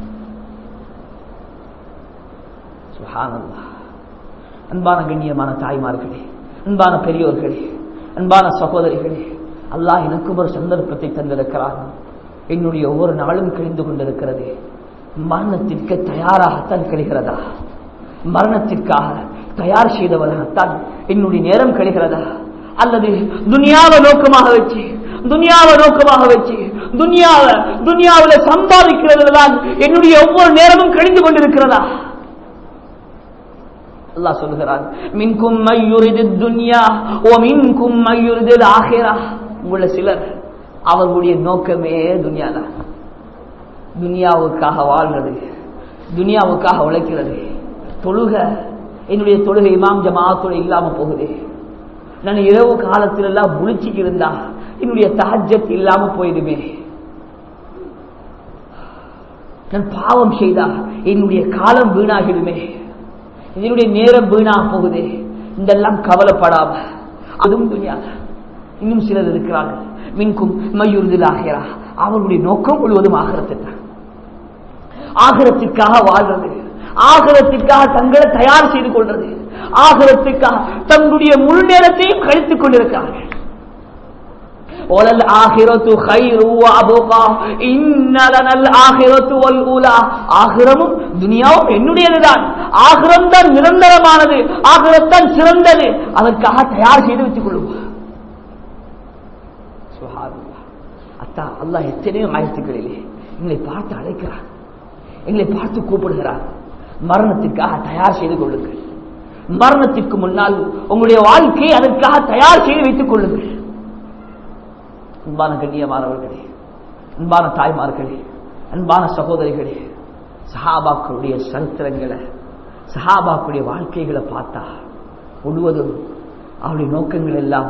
அன்பான கண்ணியமான தாய்மார்களே அன்பான பெரியோர்களே அன்பான சகோதரிகளே அல்லாஹ் எனக்கும் ஒரு சந்தர்ப்பத்தை தந்திருக்கிறான் என்னுடைய ஒவ்வொரு நாளும் கழிந்து கொண்டிருக்கிறது மரணத்திற்கு தயாராகத்தான் கிடைக்கிறதா மரணத்திற்காக தயார் செய்தவர்களாகத்தான் என்னுடைய நேரம் கழிகிறதா அல்லது துனியாவை நோக்கமாக வச்சு துனியாவை நோக்கமாக வச்சு துனியாவை துனியாவில் சம்பாதிக்கிறதுதான் என்னுடைய ஒவ்வொரு நேரமும் கழிந்து கொண்டிருக்கிறதா அல்லாஹ் சொல்லுகிறான் மின்கும் மையுரிது துன்யா ஓ மின்கும் மையுரிது ஆகிரா உள்ள சிலர் அவர்களுடைய நோக்கமே துனியா தான் துனியாவுக்காக வாழ்றது துனியாவுக்காக உழைக்கிறது தொழுக என்னுடைய தொழுகை இமாம் ஜமாத்தோட இல்லாம போகுது நான் இரவு காலத்துல எல்லாம் முழிச்சுக்கு இருந்தா என்னுடைய தஹஜத் இல்லாம போயிடுமே நான் பாவம் செய்தா என்னுடைய காலம் வீணாகிடுமே இதனுடைய நேரம் வீணாக போகுது இதெல்லாம் கவலைப்படாம அதுவும் துணியா இன்னும் சிலர் இருக்கிறார்கள் மின்கும் மையுறுதில் ஆகிறா அவர்களுடைய நோக்கம் முழுவதும் ஆகிறதுக்கு ஆகரத்திற்காக வாழ்றது ஆகரத்திற்காக தங்களை தயார் செய்து கொள்றது ஆகரத்திற்காக தங்களுடைய முழு நேரத்தையும் கழித்துக் கொண்டிருக்கிறார்கள் ஆகிரமும் துனியாவும் என்னுடையதுதான் ஆகிரம் தான் நிரந்தரமானது ஆகிரத்தான் சிறந்தது அதற்காக தயார் செய்து வச்சுக் கொள்ளுவோம் அத்தா அல்லாஹ் எத்தனையோ ஆயத்துக்களிலே எங்களை பார்த்து அழைக்கிறார் எங்களை பார்த்து கூப்பிடுகிறார் மரணத்திற்காக தயார் செய்து கொள்ளுங்கள் மரணத்திற்கு முன்னால் உங்களுடைய வாழ்க்கையை அதற்காக தயார் செய்து வைத்துக் கொள்ளுங்கள் அன்பான கண்ணியமானவர்களே அன்பான தாய்மார்களே அன்பான சகோதரிகளே சஹாபாக்களுடைய சரித்திரங்களை சஹாபாக்களுடைய வாழ்க்கைகளை பார்த்தா முழுவதும் அவருடைய நோக்கங்கள் எல்லாம்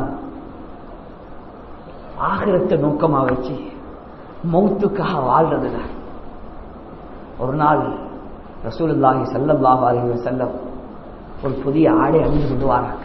ஆகிரத்தை நோக்கமா வச்சு மௌத்துக்காக வாழ்றதுதான் ஒரு நாள் ரசூலுல்லாஹி சல்லல்லாஹு அலைஹி வஸல்லம் ஒரு புதிய ஆடை அணிந்து கொண்டு வராங்க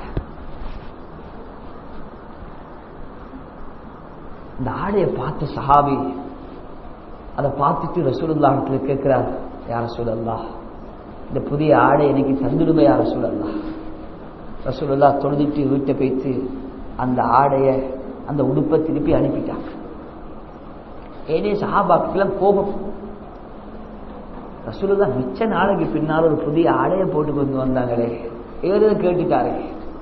இந்த ஆடையை பார்த்த சஹாபி அதை பார்த்துட்டு ரசூலுல்லாஹத்துல கேட்கிறார் யார சூழல்லா இந்த புதிய ஆடை எனக்கு தந்துடுமே யார சூழல்லா ரசூலுல்லா தொழுதுட்டு வீட்டை போய்த்து அந்த ஆடைய அந்த உடுப்பை திருப்பி அனுப்பிட்டாங்க ஏனே சஹாபாக்கெல்லாம் கோபம் ரசூலுல்லா மிச்ச நாளைக்கு பின்னால் ஒரு புதிய ஆடையை போட்டு கொண்டு வந்தாங்களே இவர் கேட்டுட்டாரே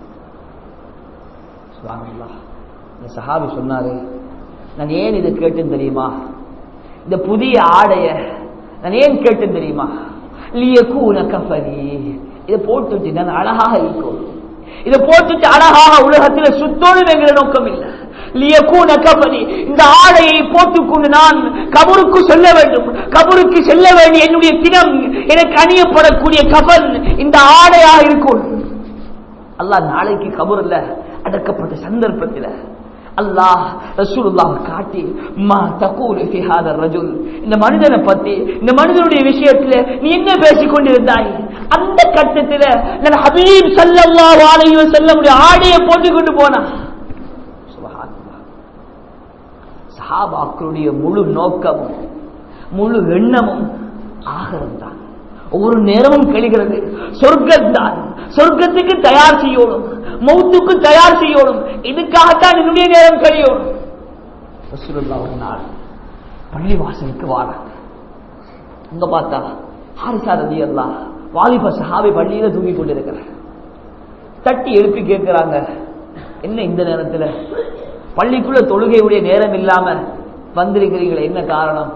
சுவாமில்லா இந்த சஹாபி சொன்னாரு நான் ஏன் இதை கேட்டேன் தெரியுமா இந்த புதிய ஆடைய நான் ஏன் கேட்டேன் தெரியுமா லியக்கூன கஃபனி இதை போட்டுட்டு நான் அழகாக இருக்கும் இதை போட்டுட்டு அழகாக உலகத்தில் சுத்தோடு என்கிற நோக்கம் இல்லை லியக்கூன கஃபனி இந்த ஆடையை போட்டுக்கொண்டு நான் கபருக்கு செல்ல வேண்டும் கபருக்கு செல்ல வேண்டிய என்னுடைய தினம் எனக்கு அணியப்படக்கூடிய கபன் இந்த ஆடையாக இருக்கும் அல்லாஹ் நாளைக்கு கபூர்ல அடக்கப்பட்ட சந்தர்ப்பத்தில் அல்லாஹ் ரசூலுல்லாஹ் காட்டி மா தகூலு ஃபி ஹாதர் ரஜுல் இந்த மனிதனை பத்தி இந்த மனிதனுடைய விஷயத்துல நீ என்ன பேசிக் கொண்டிருந்தாய் அந்த கட்டத்துல நான் ஹபீப் ஸல்லல்லாஹு அலைஹி வஸல்லம் ஆடையை போட்டு கொண்டு போனா சுப்ஹானல்லாஹ் சஹாபாக்களுடைய முழு நோக்கமும் முழு எண்ணமும் ஆகரம் தான் ஒவ்வொரு நேரமும் கழிகிறது சொர்க்கம் தான் சொர்க்கத்துக்கு தயார் செய்யணும் மௌத்துக்கு தயார் செய்யணும் இதுக்காகத்தான் என்னுடைய நேரம் கழியணும் ரசூலுல்லா ஒரு நாள் பள்ளி வாசலுக்கு வாராங்க அங்க பார்த்தா ஹாரிசா ரதி அல்லா வாலிப சஹாபி பள்ளியில தூங்கி கொண்டிருக்கிறார் தட்டி எழுப்பி கேட்கிறாங்க என்ன இந்த நேரத்துல பள்ளிக்குள்ள தொழுகையுடைய நேரம் இல்லாம வந்திருக்கிறீங்களே என்ன காரணம்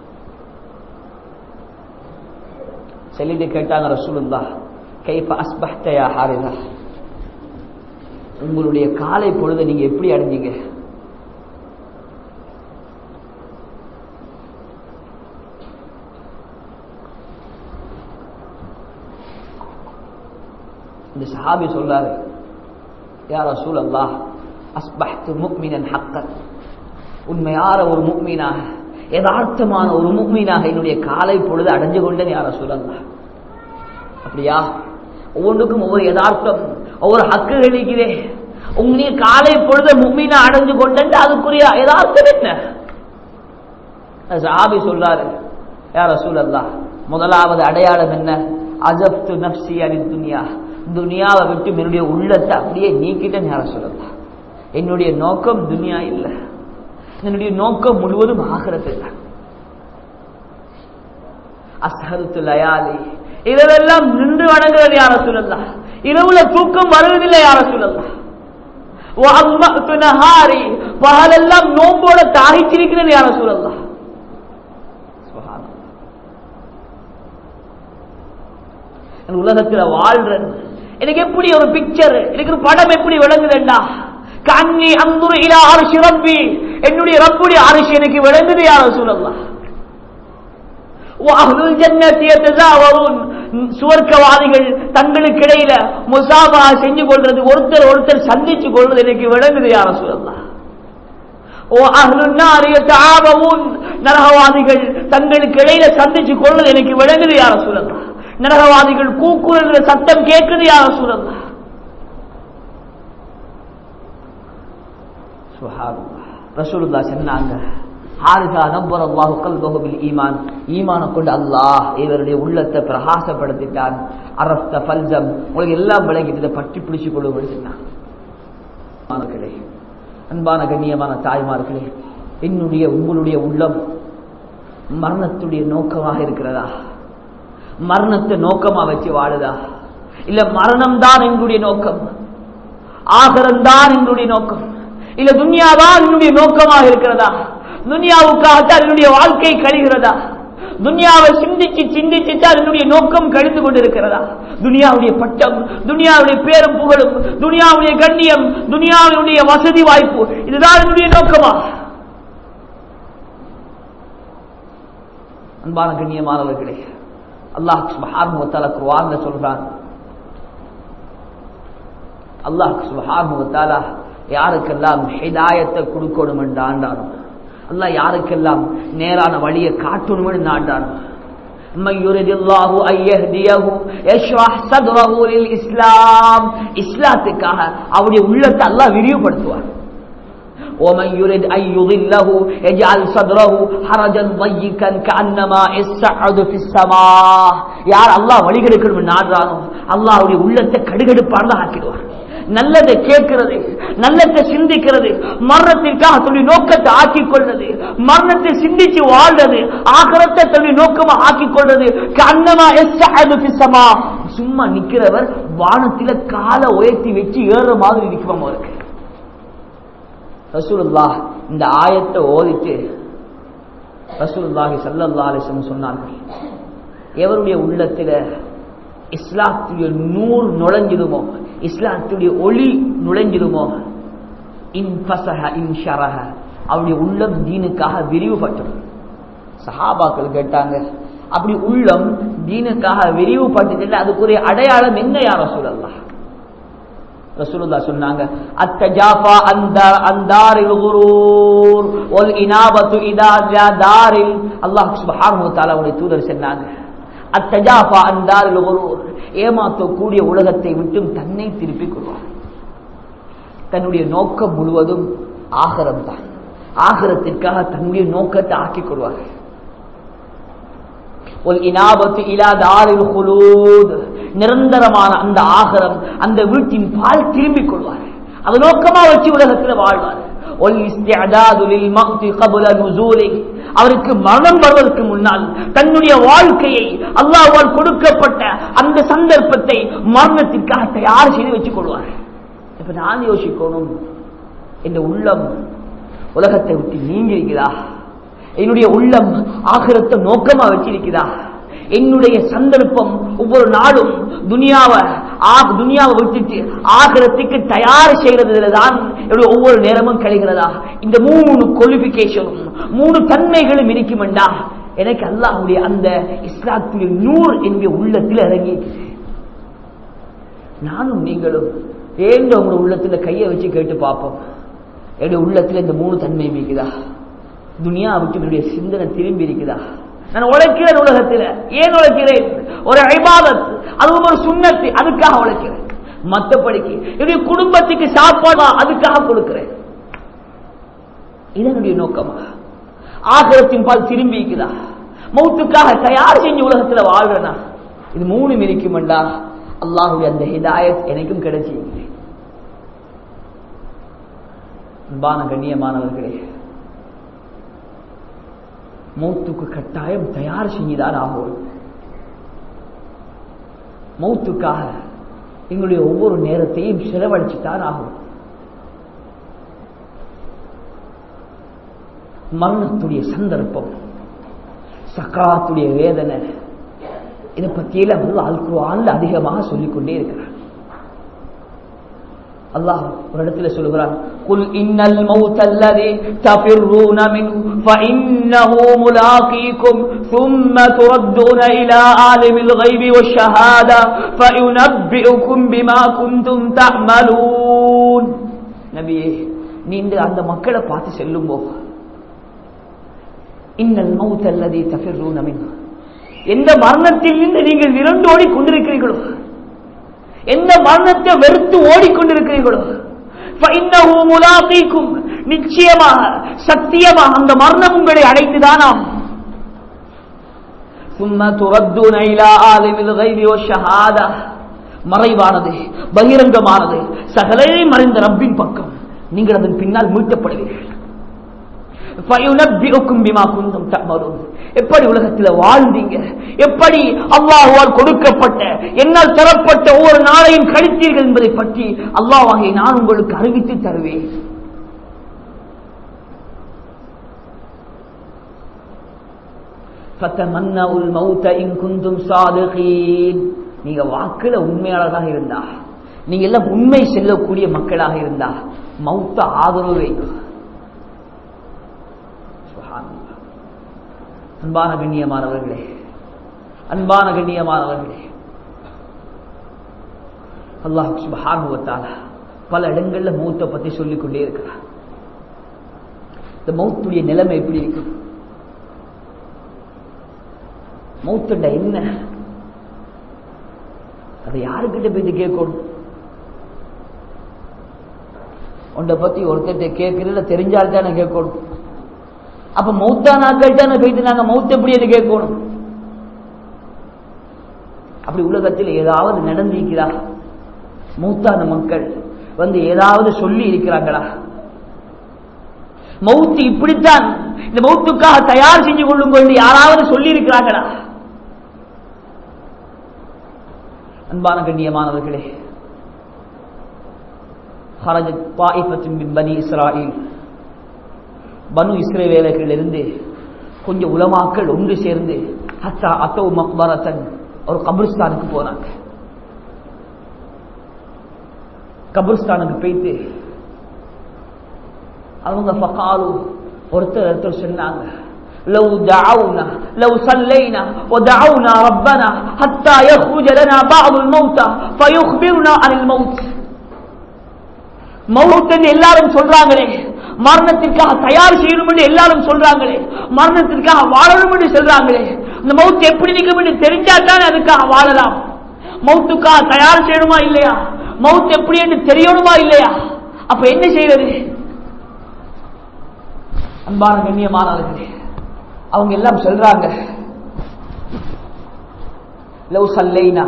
சொல்லிட்டு கேட்டாங்க ரசூலுல்லா கைஃப அஸ்பஹ்தயா ஹாரிதா உங்களுடைய காலை பொழுது நீங்க எப்படி அடைஞ்சீங்க இந்த சஹாபி சொல்றாரு யார் ரசூல் அல்லாஹ் அஸ்பஹ்து முக்மினன் ஹக்கன் உண்மையார ஒரு முக்மீனாக யதார்த்தமான ஒரு முக்மீனாக என்னுடைய காலை பொழுது அடைஞ்சு கொண்டேன் யார சொல்லலாம் அப்படியா ஒவ்வொன்றுக்கும் ஒவ்வொரு யதார்த்தம் ஒவ்வொரு ஹக்குகள் இருக்கிறே உங்களுடைய காலை பொழுத முக்மீனா அடைஞ்சு கொண்டு அதுக்குரிய யதார்த்தம் என்ன சாபி சொல்றாரு யார சூழல்லா முதலாவது அடையாளம் என்ன அஜப்து நப்சி அணி துனியா துனியாவை விட்டு என்னுடைய உள்ளத்தை அப்படியே நீக்கிட்டேன் யார சொல்லலாம் என்னுடைய நோக்கம் துனியா இல்லை என்னுடைய நோக்கம் முழுவதும் ஆகிறது அசருத்து லயாலி இரவெல்லாம் நின்று வணங்குறது யார சொல்லலாம் இரவுல தூக்கம் வருவதில்லை யார சொல்லலாம் பகலெல்லாம் நோம்போட தாகிச்சிருக்கிறது யார சொல்லலாம் உலகத்துல வாழ்றேன் எனக்கு எப்படி ஒரு பிக்சர் எனக்கு ஒரு படம் எப்படி விளங்குதுண்டா கண்ணி அங்குரு இலா அரிசி ரப்பி என்னுடைய ரப்புடைய அரிசி எனக்கு விளங்குது யார சொல்லலாம் சுவர்க்கவாதிகள் தங்களுக்கு இடையில முசாபா செஞ்சு கொள்றது ஒருத்தர் ஒருத்தர் சந்திச்சு கொள்றது எனக்கு விளங்குது யார சொல்லலாம் ஓ அஹ்லுன்னாரியத்தாபவும் நரகவாதிகள் தங்களுக்கு இடையில சந்திச்சு கொள்வது எனக்கு விளங்குது யார சொல்லலாம் நரகவாதிகள் கூக்குற சத்தம் கேட்குது யார சொல்லலாம் ரசூலுல்லா சொன்னாங்க ஹாரிசா நம்பர் அல்லாஹு கல்பகுபில் ஈமான் ஈமான கொண்டு அல்லாஹ் இவருடைய உள்ளத்தை பிரகாசப்படுத்திட்டான் அரப்த பல்ஜம் உங்களுக்கு எல்லாம் விளங்கிட்டு பற்றி பிடிச்சு கொள்ளும்படி சொன்னாங்களே அன்பான கண்ணியமான தாய்மார்களே என்னுடைய உங்களுடைய உள்ளம் மரணத்துடைய நோக்கமாக இருக்கிறதா மரணத்தை நோக்கமா வச்சு வாழுதா இல்ல மரணம் தான் எங்களுடைய நோக்கம் ஆகரம் தான் எங்களுடைய நோக்கம் இல்ல துன்யாதான் என்னுடைய நோக்கமாக இருக்கிறதா துன்யாவுக்காகத்தான் என்னுடைய வாழ்க்கை கழிகிறதா துனியாவை சிந்திச்சு சிந்திச்சு தான் என்னுடைய நோக்கம் கழிந்து கொண்டிருக்கிறதா துனியாவுடைய பட்டம் துனியாவுடைய பேரும் புகழும் துனியாவுடைய கண்ணியம் துனியாவுடைய வசதி வாய்ப்பு இதுதான் என்னுடைய நோக்கமா அன்பான கண்ணியமானவர்களே அல்லாஹ் சுபஹானுவத்தால குர்ஆன்ல சொல்றான் அல்லாஹ் சுபஹானுவத்தாலா யாருக்கெல்லாம் ஹிதாயத்தை கொடுக்கணும் என்று ஆண்டானோ அல்லாஹ் யாருக்கெல்லாம் நேரான வழியை காட்டணும் ஆண்டானோ இஸ்லாத்துக்காக அவருடைய உள்ளத்தை அல்லாஹ் விரிவுபடுத்துவார் ومن يرد أن يضله يجعل صدره حرجا ضيقا كأنما يصعد في السماء யார் அல்லாஹ் வழிகெடுக்கணும் நாடுறானோ அல்லாஹ்வுடைய உள்ளத்தை கடுகடுப்பான ஆக்கிடுவார் நல்லதை கேட்கிறது நல்லதை சிந்திக்கிறது மரணத்திற்காக தன்னுடைய நோக்கத்தை ஆக்கிக் கொள்வது மரணத்தை சிந்திச்சு வாழ்றது ஆகரத்தை தன்னுடைய நோக்கமா ஆக்கிக் கொள்வது கண்ணமா எஸ்ஸமா சும்மா நிக்கிறவர் வானத்தில காலை உயர்த்தி வச்சு ஏறுற மாதிரி நிற்கும் அவருக்கு ரசூலுல்லா இந்த ஆயத்தை ஓதிட்டு ரசூலுல்லாஹி ஸல்லல்லாஹு அலைஹி வஸல்லம் சொன்னார்கள் எவருடைய உள்ளத்தில இஸ்லாத்துடைய நூறு நுழைஞ்சிருமோ இஸ்லாத்துடைய ஒளி நுழைஞ்சிருமோ இன் பசஹ இன் ஷரஹ அவருடைய உள்ளம் தீனுக்காக விரிவுபட்டது சஹாபாக்கள் கேட்டாங்க அப்படி உள்ளம் தீனுக்காக விரிவுபட்டுச்சு அதுக்குரிய அடையாளம் என்ன யார சொல்லலாம் ரசூலுல்லா சொன்னாங்க அத்தஜாஃபா அந்த அந்தாரில் குரூர் ஒல் இனாபத்து இதா தாரில் அல்லாஹ் சுப்ஹானஹு வ தஆலாவுடைய தூதர் சொன்னாங்க அத்தஜாஃபா அந்தாரில் குரூர் ஏமாற்றக்கூடிய உலகத்தை விட்டும் தன்னை திருப்பிக் கொள்வார் தன்னுடைய நோக்கம் முழுவதும் ஆகரம் தான் ஆகரத்திற்காக தன்னுடைய நோக்கத்தை ஆக்கிக் கொள்வார் நிரந்தரமான அந்த ஆகரம் அந்த வீட்டின் பால் திரும்பிக் கொள்வார் அது நோக்கமா வச்சு உலகத்தில் வாழ்வார் அவருக்கு மரணம் வருவதற்கு முன்னால் தன்னுடைய வாழ்க்கையை அல்லாஹால் கொடுக்கப்பட்ட அந்த சந்தர்ப்பத்தை மரணத்திற்காக தயார் செய்து வச்சுக் கொள்வார் இப்ப நான் யோசிக்கணும் இந்த உள்ளம் உலகத்தை விட்டு நீங்கி இருக்கிறதா என்னுடைய உள்ளம் ஆகிரத்தை நோக்கமா வச்சிருக்கிறதா என்னுடைய சந்தர்ப்பம் ஒவ்வொரு நாளும் துனியாவை துனியாவை விட்டுட்டு ஆகிரத்துக்கு தயார் செய்யறதுல தான் என்னுடைய ஒவ்வொரு நேரமும் கழிகிறதா இந்த மூணு குவாலிபிகேஷனும் மூணு தன்மைகளும் இருக்குமெண்டா எனக்கு அல்லாஹுடைய அந்த இஸ்லாத்துடைய நூறு என்னுடைய உள்ளத்தில் இறங்கி நானும் நீங்களும் ஏன் உங்க உள்ளத்துல கையை வச்சு கேட்டு பார்ப்போம் என்னுடைய உள்ளத்துல இந்த மூணு தன்மை இருக்குதா துனியா விட்டு என்னுடைய சிந்தனை திரும்பி இருக்குதா நான் உழைக்கிறேன் உலகத்தில் ஏன் உழைக்கிறேன் ஒரு ஐபாதத் அதுவும் ஒரு சுண்ணத்து அதுக்காக உழைக்கிறேன் மற்றபடிக்கு என்னுடைய குடும்பத்துக்கு சாப்பாடு அதுக்காக கொடுக்கிறேன் இதனுடைய நோக்கமா ஆகரத்தின் பால் திரும்பி இருக்குதா மௌத்துக்காக தயார் செஞ்சு உலகத்தில் வாழ்றனா இது மூணு மிரிக்குமெண்டா அல்லாஹுடைய அந்த ஹிதாயத் எனக்கும் கிடைச்சி அன்பான கண்ணியமானவர்களே மௌத்துக்கு கட்டாயம் தயார் செஞ்சுதான் ஆகும் மௌத்துக்காக எங்களுடைய ஒவ்வொரு நேரத்தையும் செலவழிச்சுத்தான் ஆகும் மரணத்துடைய சந்தர்ப்பம் சக்காத்துடைய வேதனை இதை பற்றியெல்லாம் அல் குர்ஆன்ல அதிகமாக சொல்லிக்கொண்டே இருக்கிறார் அல்லாஹ் ஒரு இடத்துல சொல்லுகிறான் குல் இன்னல் மௌத் அல்லதி தஃபிர்ரூன மின்ஹு ஃபஇன்னஹு முலாகீக்கும் ثم تردون إلى عالم الغيب والشهادة فينبئكم بما كنتم تعملون நபியே நீங்க அந்த மக்களை பார்த்து செல்லும்போ இன்னல் மௌத் அல்லதி தஃபிர்ரூன மின்ஹு எந்த மரணத்தில் இருந்து நீங்கள் விரண்டோடி கொண்டிருக்கிறீர்களோ எந்த மரணத்தை வெறுத்து ஓடிக்கொண்டிருக்கிறீர்களோ நிச்சயமாக சத்தியமாக அந்த மரணம் உங்களை அடைந்துதான் ஆகும் மறைவானது பகிரங்கமானது சகலே மறைந்த ரப்பின் பக்கம் நீங்கள் அதன் பின்னால் மீட்டப்படுவீர்கள் எப்படி உலகத்தில் வாழ்ந்தீங்க எப்படி அல்லாஹுவால் கொடுக்கப்பட்ட என்னால் தரப்பட்ட ஒவ்வொரு நாளையும் கழித்தீர்கள் என்பதை பற்றி அல்லாஹாகை நான் உங்களுக்கு அறிவித்து தருவேன் நீங்க வாக்குல உண்மையாளராக இருந்தா நீங்க எல்லாம் உண்மை செல்லக்கூடிய மக்களாக இருந்தா மௌத்த ஆதரவு வைக்கும் அன்பான கண்ணியமானவர்களே அன்பான கண்ணியமானவர்களே அல்லாஹ் சுபஹானுவத்தால பல இடங்கள்ல மௌத்தை பத்தி சொல்லிக் கொண்டே இருக்கிறார் இந்த மௌத்துடைய நிலைமை எப்படி இருக்கும் மௌத்தண்ட என்ன அதை யாருக்கிட்ட போய் கேட்கணும் உன்னை பத்தி ஒருத்தட்ட கேட்கறதுல தெரிஞ்சால் தானே கேட்கணும் அப்ப மௌத்தா நாட்கள் தானே போயிட்டு நாங்க மௌத்த எப்படி அது கேட்கணும் அப்படி உலகத்தில் ஏதாவது நடந்திருக்கிறா மூத்தான மக்கள் வந்து ஏதாவது சொல்லி இருக்கிறாங்களா மௌத்து இப்படித்தான் இந்த மௌத்துக்காக தயார் செஞ்சு கொள்ளுங்கள் யாராவது சொல்லி இருக்கிறார்களா அன்பான கண்ணியமானவர்களே خرجت طائفة من بني إسرائيل பனு இஸ்ரேவேலர்களிலிருந்து கொஞ்சம் உலமாக்கள் ஒன்று சேர்ந்து ஹத்தா அத்தோ மக்பரத்தன் ஒரு கபிரிஸ்தானுக்கு போனாங்க கபிரிஸ்தானுக்கு போயிட்டு அவங்க ஃபகாலு ஒருத்தர் ஒருத்தர் சொன்னாங்க لو دعونا لو صلينا ودعونا ربنا حتى يخرج لنا بعض الموتى فيخبرنا عن الموت மௌத் என்று எல்லாரும் சொல்றாங்களே மரணத்திற்காக தயார் செய்யணும் என்று எல்லாரும் சொல்றாங்களே மரணத்திற்காக வாழணும் என்று சொல்றாங்களே இந்த மௌத் எப்படி நிற்கும் என்று தெரிஞ்சா தான் அதுக்காக வாழலாம் மௌத்துக்காக தயார் செய்யணுமா இல்லையா மௌத் எப்படி என்று தெரியணுமா இல்லையா அப்ப என்ன செய்யறது அன்பான கண்ணியமானவர்களே அவங்க எல்லாம் சொல்றாங்க லவ் சல்லைனா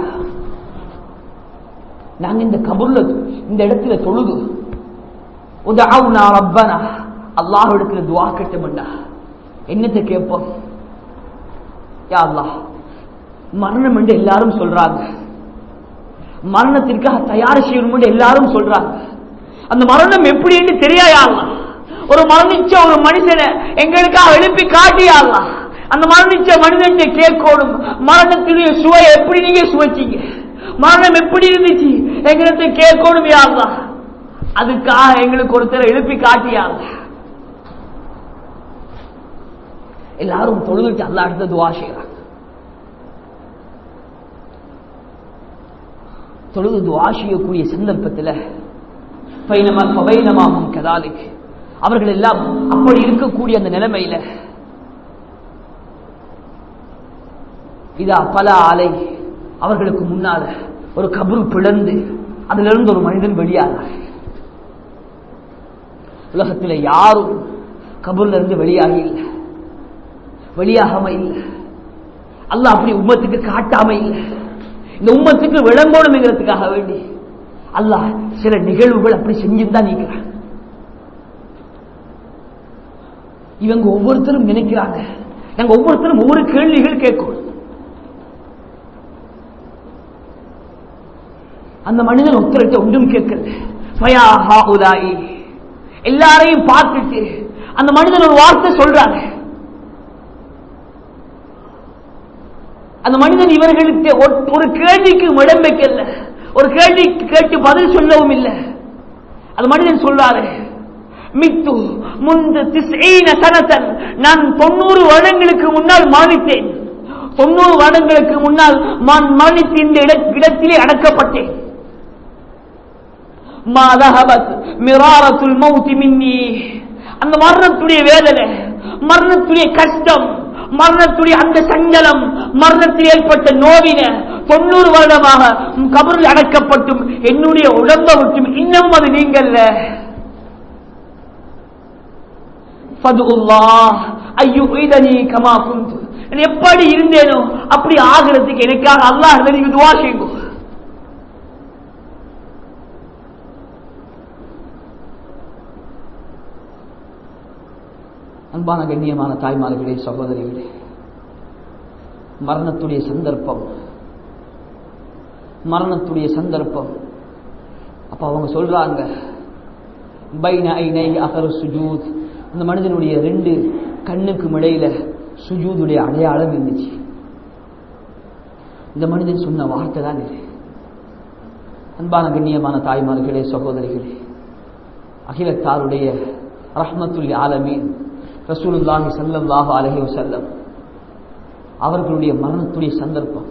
நாங்க இந்த கபூர்ல இந்த இடத்துல தொழுது உதவுனா ரப்பனா அல்லாஹ் இடத்துல துவா கட்டமுண்டா என்னத்தை கேட்போம் யா அல்லாஹ் மரணம் என்று எல்லாரும் சொல்றாங்க மரணத்திற்காக தயார் செய்யணும் என்று எல்லாரும் சொல்றாங்க அந்த மரணம் எப்படி என்று தெரியாயா அல்லாஹ் ஒரு மரணிச்ச ஒரு மனுஷனை எங்களுக்காக எழுப்பி காட்டியாங்களா அந்த மரணிச்ச மனிதன் கேட்கணும் மரணத்தினுடைய சுவை எப்படி நீங்க சுவைச்சீங்க மரணம் எப்படி இருந்துச்சு எங்களுக்கு கேட்கணும் யாருலா அதுக்காக எங்களுக்கு ஒருத்தர் எழுப்பி காட்டியாங்க எல்லாரும் தொழுதுட்டு அல்ல அடுத்த துவா செய்யறாங்க தொழுது துவா செய்யக்கூடிய சந்தர்ப்பத்தில் பைனமாகும் கதாலிக்கு அவர்கள் எல்லாம் அப்படி இருக்கக்கூடிய அந்த நிலைமையில இதா பல ஆலை அவர்களுக்கு முன்னால ஒரு கபரு பிளந்து அதிலிருந்து ஒரு மனிதன் வெளியானார் உலகத்தில் யாரும் கபூர்ல இருந்து வெளியாகி இல்லை வெளியாகாம இல்லை அல்ல அப்படி உம்மத்துக்கு காட்டாம இல்லை இந்த உம்மத்துக்கு விளங்கணுங்கிறதுக்காக வேண்டி அல்லாஹ் சில நிகழ்வுகள் அப்படி செஞ்சுதான் நீக்கிறான் இவங்க ஒவ்வொருத்தரும் நினைக்கிறாங்க நாங்க ஒவ்வொருத்தரும் ஒவ்வொரு கேள்விகள் கேட்கும் அந்த மனிதன் ஒருத்தர்கிட்ட ஒன்றும் கேட்கல எல்லாரையும் பார்த்துட்டு அந்த மனிதன் ஒரு வார்த்தை சொல்றாங்க அந்த மனிதன் இவர்களுக்கு ஒரு கேள்விக்கு இடம் வைக்கல ஒரு கேள்வி கேட்டு பதில் சொல்லவும் இல்லை அந்த மனிதன் சொல்றாரு மித்து முந்து திசைன சனத்தன் நான் தொண்ணூறு வருடங்களுக்கு முன்னால் மரணித்தேன் தொண்ணூறு வருடங்களுக்கு முன்னால் நான் மரணித்து இந்த இடத்திலே அடக்கப்பட்டேன் மிராரத்துல் மௌத்தி மின்னி அந்த மரணத்துடைய வேதனை மரணத்துடைய கஷ்டம் மரணத்துடைய அந்த சஞ்சலம் மரணத்தில் ஏற்பட்ட நோவின தொண்ணூறு வருடமாக கபரில் அடக்கப்பட்டும் என்னுடைய உடம்பை விட்டும் இன்னும் அது நீங்கல்ல எப்படி இருந்தேனோ அப்படி ஆகிறதுக்கு எனக்காக அல்லாஹ் நீங்க துவா செய்யுங்க அன்பான கண்ணியமான தாய்மார்களே சகோதரிகளே மரணத்துடைய சந்தர்ப்பம் மரணத்துடைய சந்தர்ப்பம் அப்ப அவங்க சொல்றாங்க பைன ஐனை அகர் சுஜூத் அந்த மனிதனுடைய ரெண்டு கண்ணுக்கு இடையில சுஜூதுடைய அடையாளம் இருந்துச்சு இந்த மனிதன் சொன்ன வார்த்தை தான் இது அன்பான கண்ணியமான தாய்மார்களே சகோதரிகளே அகிலத்தாருடைய ரஹ்மத்துல் ஆலமீன் ரசூலுல்லாஹி சல்லல்லாஹு அலஹி வசல்லம் அவர்களுடைய மரணத்துடைய சந்தர்ப்பம்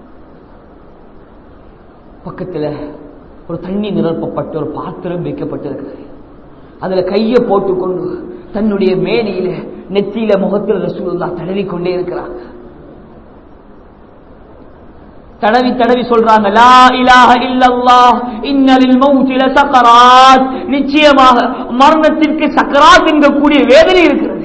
பக்கத்தில் ஒரு தண்ணி நிரப்பப்பட்ட ஒரு பாத்திரம் வைக்கப்பட்டிருக்கிறது அதுல கையை போட்டுக்கொண்டு தன்னுடைய மேனியில நெத்தியில முகத்தில் ரசூலுல்லா தடவி கொண்டே இருக்கிறாங்க தடவி தடவி சொல்றாங்க லா இலாஹ இல்லல்லாஹ் இன்னலில் மௌத்தி லசகராத் நிச்சயமாக மரணத்திற்கு சக்கராத் என்கக்கூடிய வேதனை இருக்கிறது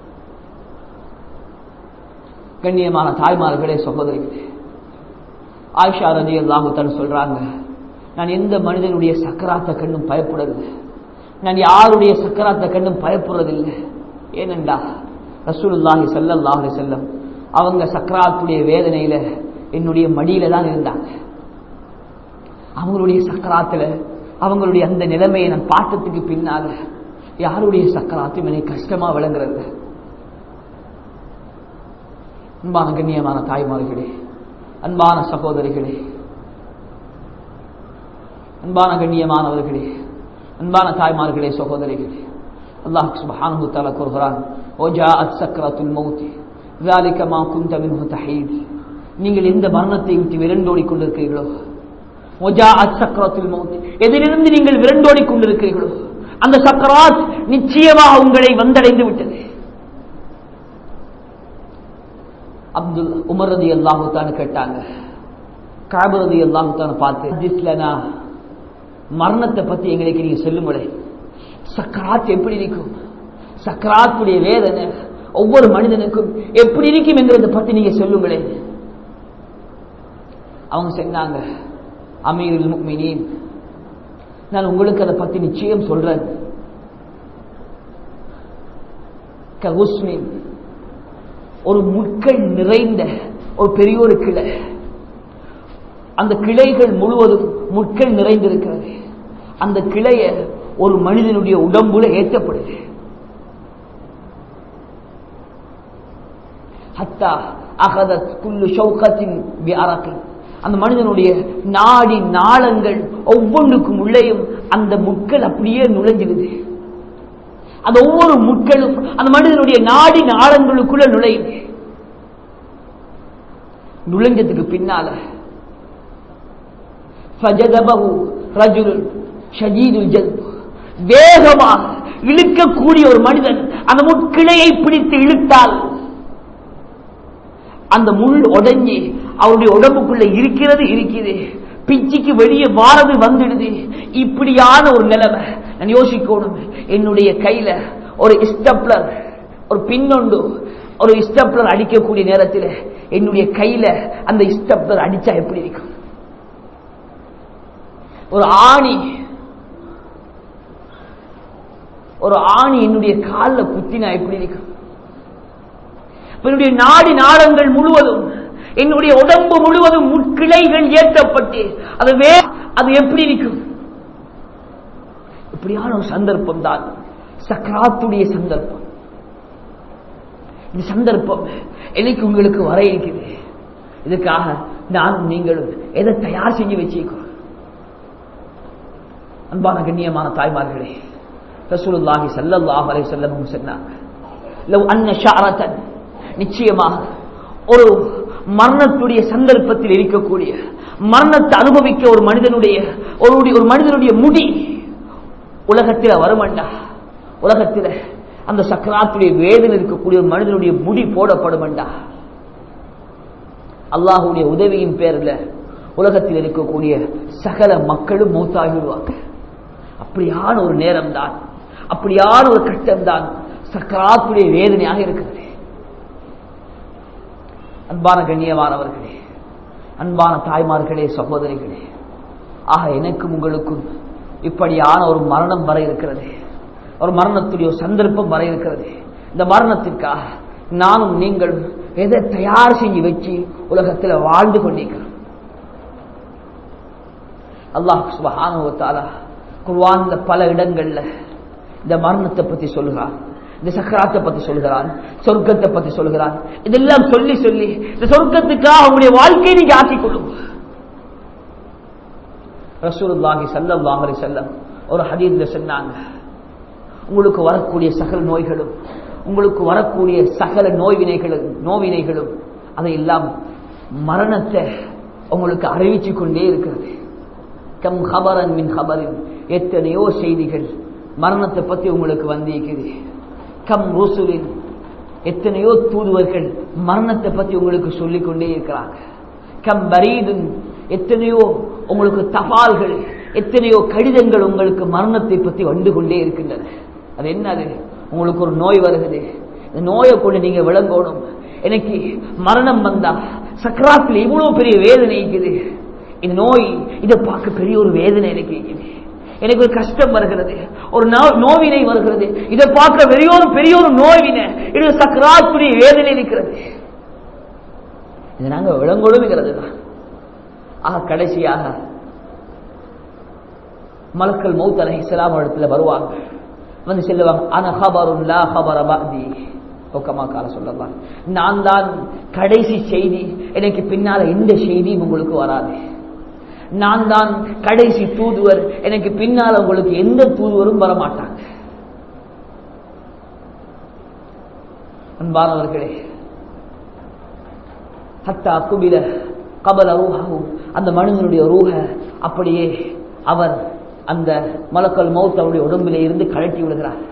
கண்ணியமான தாய்மார்களே சகோதரிகளே ஆயிஷா ரதி அல்லாஹுத்தான் சொல்றாங்க நான் எந்த மனிதனுடைய சக்கராத்தை கண்டும் பயப்படுறதில்லை நான் யாருடைய சக்கராத்தை கண்டும் பயப்படுறதில்லை ஏனெண்டா ரசூலுல்லாஹி சல்லல்லாஹு செல்லம் அவங்க சக்கராத்துடைய வேதனையில என்னுடைய மடியில தான் இருந்தாங்க அவங்களுடைய சக்கராத்துல அவங்களுடைய அந்த நிலைமையை நான் பார்த்ததுக்கு பின்னால யாருடைய சக்கராத்தையும் எனக்கு கஷ்டமா விளங்குறது அன்பான கண்ணியமான தாய்மார்களே அன்பான சகோதரிகளே அன்பான கண்ணியமானவர்களே அன்பான தாய்மார்களே சகோதரிகளே அல்லாஹ் சுப்ஹானஹு தஆலா கூறுகிறான் ஓஜாஅத் சக்ரத்துல் மௌத் ذلك ما كنت منه تحيد நீங்கள் எந்த மரணத்தை விட்டு விரண்டோடி கொண்டிருக்கிறீர்களோ ஒஜாஅத் சக்ரத்துல் மௌத் எதிலிருந்து நீங்கள் விரண்டோடி கொண்டிருக்கிறீர்களோ அந்த சக்கராத் நிச்சயமாக உங்களை வந்தடைந்து விட்டது அப்துல் உமர் ரதி அல்லாஹு கேட்டாங்க காபரதி அல்லாஹு பார்த்து ஜிஸ்லனா மரணத்தை பத்தி எங்களுக்கு நீங்க சொல்லுங்களே சக்கராத் எப்படி இருக்கும் சக்கராத்துடைய வேதனை ஒவ்வொரு மனிதனுக்கும் எப்படி இருக்கும் என்கிறத பத்தி நீங்க சொல்லுங்களேன் அவங்க சொன்னாங்க அமீருல் முக்மினீன் நான் உங்களுக்கு அதை பத்தி நிச்சயம் சொல்றேன் ககுஸ்மின் ஒரு முட்கள் நிறைந்த ஒரு பெரிய ஒரு கிளை அந்த கிளைகள் முழுவதும் முட்கள் நிறைந்திருக்கிறது அந்த கிளைய ஒரு மனிதனுடைய உடம்புல ஏற்றப்படுது ஹத்தா அகதத் குல்லு ஷௌகத்தின் வியாரக்கின் அந்த மனிதனுடைய நாடி நாளங்கள் ஒவ்வொன்றுக்கும் உள்ளேயும் அந்த முட்கள் அப்படியே நுழைஞ்சிருது அந்த ஒவ்வொரு முட்களும் அந்த மனிதனுடைய நாடி நாளங்களுக்குள்ள நுழையுது நுழைஞ்சதுக்கு பின்னால ஃபஜதபஹு ரஜுலுன் ஷதீதுல் ஜல்ப் வேகமாக இழுக்கக்கூடிய ஒரு மனிதன் அந்த முட்கிளையை பிடித்து இழுத்தால் அந்த முள் உடஞ்சி அவருடைய உடம்புக்குள்ள இருக்கிறது இருக்குது பிச்சிக்கு வெளியே வாரது வந்துடுது இப்படியான ஒரு நிலைமை நான் யோசிக்கணும் என்னுடைய கையில ஒரு ஸ்டப்லர் ஒரு பின்னொண்டு ஒரு ஸ்டப்லர் அடிக்கக்கூடிய நேரத்தில் என்னுடைய கையில அந்த ஸ்டப்லர் அடிச்சா எப்படி இருக்கும் ஒரு ஆணி ஒரு ஆணி என்னுடைய காலில் குத்தினா எப்படி இருக்கும் என்னுடைய நாடி நாளங்கள் முழுவதும் என்னுடைய உடம்பு முழுவதும் முட்கிளைகள் ஏற்றப்பட்டு அது வே அது எப்படி இருக்கும் இப்படியான ஒரு சந்தர்ப்பம் தான் சக்கராத்துடைய சந்தர்ப்பம் இந்த சந்தர்ப்பம் எனக்கு உங்களுக்கு வர இருக்குது இதுக்காக நானும் நீங்களும் எதை தயார் செஞ்சு வச்சிருக்கோம் அன்பான கண்ணியமான தாய்மார்களே ரசூலுல்லாஹி ஸல்லல்லாஹு அலைஹி வஸல்லம் சொன்னாங்க லவ் அன்ன ஷஅரத்தன் நிச்சயமாக ஒரு மரணத்துடைய சந்தர்ப்பத்தில் இருக்கக்கூடிய மரணத்தை அனுபவிக்க ஒரு மனிதனுடைய ஒரு ஒரு மனிதனுடைய முடி உலகத்தில் வருமண்டா உலகத்தில் அந்த சக்கராத்துடைய வேதனை இருக்கக்கூடிய ஒரு மனிதனுடைய முடி போடப்படுமண்டா அல்லாஹுடைய உதவியின் பேரில் உலகத்தில் இருக்கக்கூடிய சகல மக்களும் மூத்தாகிடுவாங்க அப்படியான ஒரு நேரம் தான் அப்படியான ஒரு கட்டம் தான் சக்கராத்துடைய வேதனையாக இருக்கிறது அன்பான கண்ணியமானவர்களே அன்பான தாய்மார்களே சகோதரிகளே ஆக எனக்கும் உங்களுக்கும் இப்படியான ஒரு மரணம் வர இருக்கிறது ஒரு மரணத்துடைய ஒரு சந்தர்ப்பம் வர இருக்கிறது இந்த மரணத்திற்காக நானும் நீங்களும் எதை தயார் செஞ்சு வச்சு உலகத்தில் வாழ்ந்து கொண்டிருக்கிறோம் அல்லாஹ் சுபஹானுவத்தாலா குர்வான்ல பல இடங்கள்ல இந்த மரணத்தை பத்தி சொல்லுகிறான் இந்த சக்கராத்தை பத்தி சொல்லுகிறான் சொர்க்கத்தை பத்தி சொல்லுகிறான் இதெல்லாம் சொல்லி சொல்லி இந்த சொர்க்கத்துக்காக அவங்களுடைய வாழ்க்கையை நீங்க ஆக்கிக் கொள்ளுங்க ரசூலுல்லாஹி ஸல்லல்லாஹு அலைஹி வஸல்லம் ஒரு ஹதீஸ்ல சொன்னாங்க உங்களுக்கு வரக்கூடிய சகல நோய்களும் உங்களுக்கு வரக்கூடிய சகல நோய்வினைகளும் நோவினைகளும் அதையெல்லாம் மரணத்தை உங்களுக்கு அறிவிச்சு கொண்டே இருக்கிறது கம் ஹபரன் மின் ஹபரின் எத்தனையோ செய்திகள் மரணத்தை பத்தி உங்களுக்கு வந்திருக்குது கம் ருசுலின் எத்தனையோ தூதுவர்கள் மரணத்தை பத்தி உங்களுக்கு சொல்லிக் கொண்டே இருக்கிறாங்க கம் பரீதுன் எத்தனையோ உங்களுக்கு தபால்கள் எத்தனையோ கடிதங்கள் உங்களுக்கு மரணத்தை பத்தி வந்து கொண்டே இருக்கின்றன அது என்னது உங்களுக்கு ஒரு நோய் வருகிறது இந்த நோயை கொண்டு நீங்க விளங்கணும் எனக்கு மரணம் வந்தா சக்கராத்தில் இவ்வளவு பெரிய வேதனை இருக்குது இந்த நோய் இதை பார்க்க பெரிய ஒரு வேதனை எனக்கு இருக்குது எனக்கு ஒரு கஷ்டம் வருகிறது ஒரு நோவினை வருகிறது இதை பார்க்க பெரிய ஒரு பெரிய ஒரு நோய்வினை இது சக்கராத்துடைய வேதனை இருக்கிறது இது நாங்க விளங்கொழுகிறது தான் ஆக கடைசியாக மலக்கல் மௌத் அலஹி இஸ்லாம் இடத்துல வருவாங்க வந்து சொல்லுவாங்க அனஹபருன் லா ஹபர பாதி ஒக்கமா கால சொல்லலாம் நான் தான் கடைசி செய்தி எனக்கு பின்னால எந்த செய்தியும் உங்களுக்கு வராது நான் தான் கடைசி தூதுவர் எனக்கு பின்னால் உங்களுக்கு எந்த தூதுவரும் வரமாட்டாங்க அன்பானவர்களே ஹத்தா குபில கபல ரூஹாவும் அந்த மனிதனுடைய ரூஹ அப்படியே அவர் அந்த மலக்கல் மௌத் அவருடைய உடம்பிலே இருந்து கழட்டி விடுகிறார்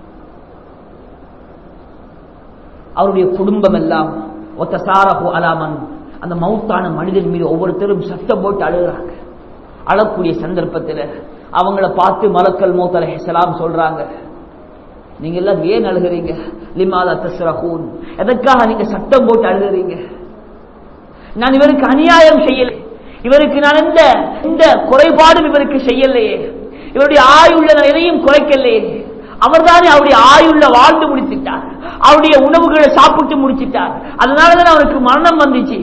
அவருடைய குடும்பம் எல்லாம் ஒத்த சாரஹு அலாமன் அந்த மௌத்தான மனிதன் மீது ஒவ்வொருத்தரும் சத்தம் போட்டு அழுகிறாங்க அழக்கூடிய சந்தர்ப்பத்தில் அவங்கள பார்த்து மலக்கல் மௌத் அலைஹிஸ்ஸலாம் சொல்றாங்க நீங்க எல்லாம் ஏன் அழுகிறீங்க லிமாலா தஸ்ரஹூன் எதற்காக நீங்க சத்தம் போட்டு அழுகிறீங்க நான் இவருக்கு அநியாயம் செய்யல இவருக்கு நான் எந்த எந்த குறைபாடும் இவருக்கு செய்யலையே இவருடைய ஆயுள்ள நான் எதையும் குறைக்கலையே அவர்தானே அவருடைய ஆயுள்ள வாழ்ந்து முடிச்சிட்டார் அவருடைய உணவுகளை சாப்பிட்டு முடிச்சிட்டார் அதனாலதான் அவருக்கு மரணம் வந்துச்சு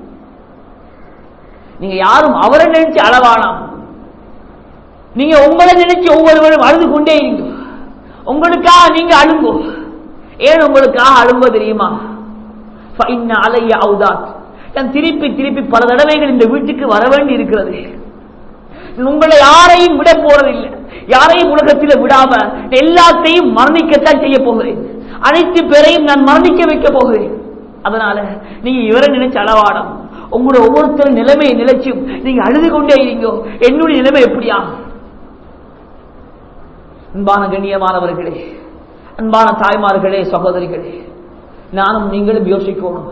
நீங்க யாரும் அவரை நினைச்சு அளவானாம் நீங்க உங்களை நினைச்சு ஒவ்வொருவரும் அழுது கொண்டே இருங்க உங்களுக்காக நீங்க அழுங்கோ ஏன் உங்களுக்காக அழுங்கோ தெரியுமா அலைய அவுதாத் நான் திருப்பி திருப்பி பல தடவைகள் இந்த வீட்டுக்கு வர வேண்டி இருக்கிறது உங்களை யாரையும் விட போறதில்லை யாரையும் உலகத்தில் விடாம எல்லாத்தையும் மரணிக்கத்தான் செய்ய போகிறேன் அனைத்து பேரையும் நான் மரணிக்க வைக்க போகிறேன் அதனால நீங்க இவரை நினைச்சு அளவாடம் உங்களோட ஒவ்வொருத்தர் நிலைமையை நிலைச்சும் நீங்க அழுது கொண்டே இருங்கோ என்னுடைய நிலைமை எப்படியா அன்பான கண்ணியமானவர்களே அன்பான தாய்மார்களே சகோதரிகளே நானும் நீங்களும் யோசிக்கணும்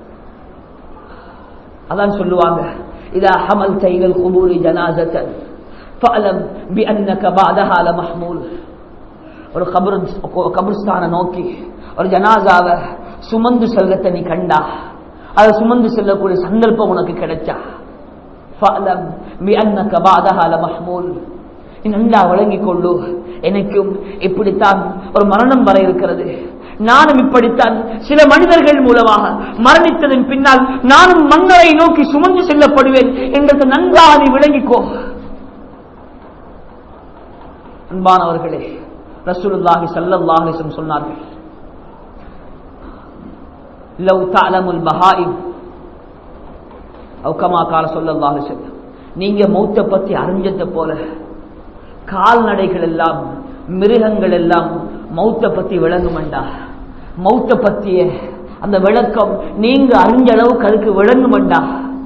அதான் சொல்லுவாங்க இதா ஹமல் தைகள் குபூரி ஜனாசத்தன் ஃபஅலம் பி அன்னக பாதஹா லமஹ்மூல் ஒரு கபர் கபர்ஸ்தான நோக்கி ஒரு ஜனாசாவை சுமந்து செல்லத்தை நீ கண்டா அதை சுமந்து செல்லக்கூடிய சந்தர்ப்பம் உனக்கு கிடைச்சா ஃபஅலம் பி அன்னக பாதஹா லமஹ்மூல் நீ நன்றா வழங்கிக் கொள்ளு எனக்கும் இப்படித்தான் ஒரு மரணம் வர இருக்கிறது நானும் இப்படித்தான் சில மனிதர்கள் மூலமாக மரணித்ததன் பின்னால் நானும் மன்னரை நோக்கி சுமந்து செல்லப்படுவேன் என்றது நன்றாக நீ விளங்கிக்கோ அன்பானவர்களே ரசூலுல்லாஹி ஸல்லல்லாஹு சொன்னார்கள் லவ் தஅலமுல் பஹாயிம் அவ் கமா கால ஸல்லல்லாஹு அலைஹி வஸல்லம் நீங்க மௌத்த பத்தி அறிஞ்சத போல கால்நடைகள் எல்லாம் மிருகங்கள் எல்லாம் மௌத்த பத்தி விளங்குமண்டா மௌத்த பத்திய அந்த விளக்கம் நீங்க அறிஞ்ச அளவுக்கு அதுக்கு விளங்குமண்டா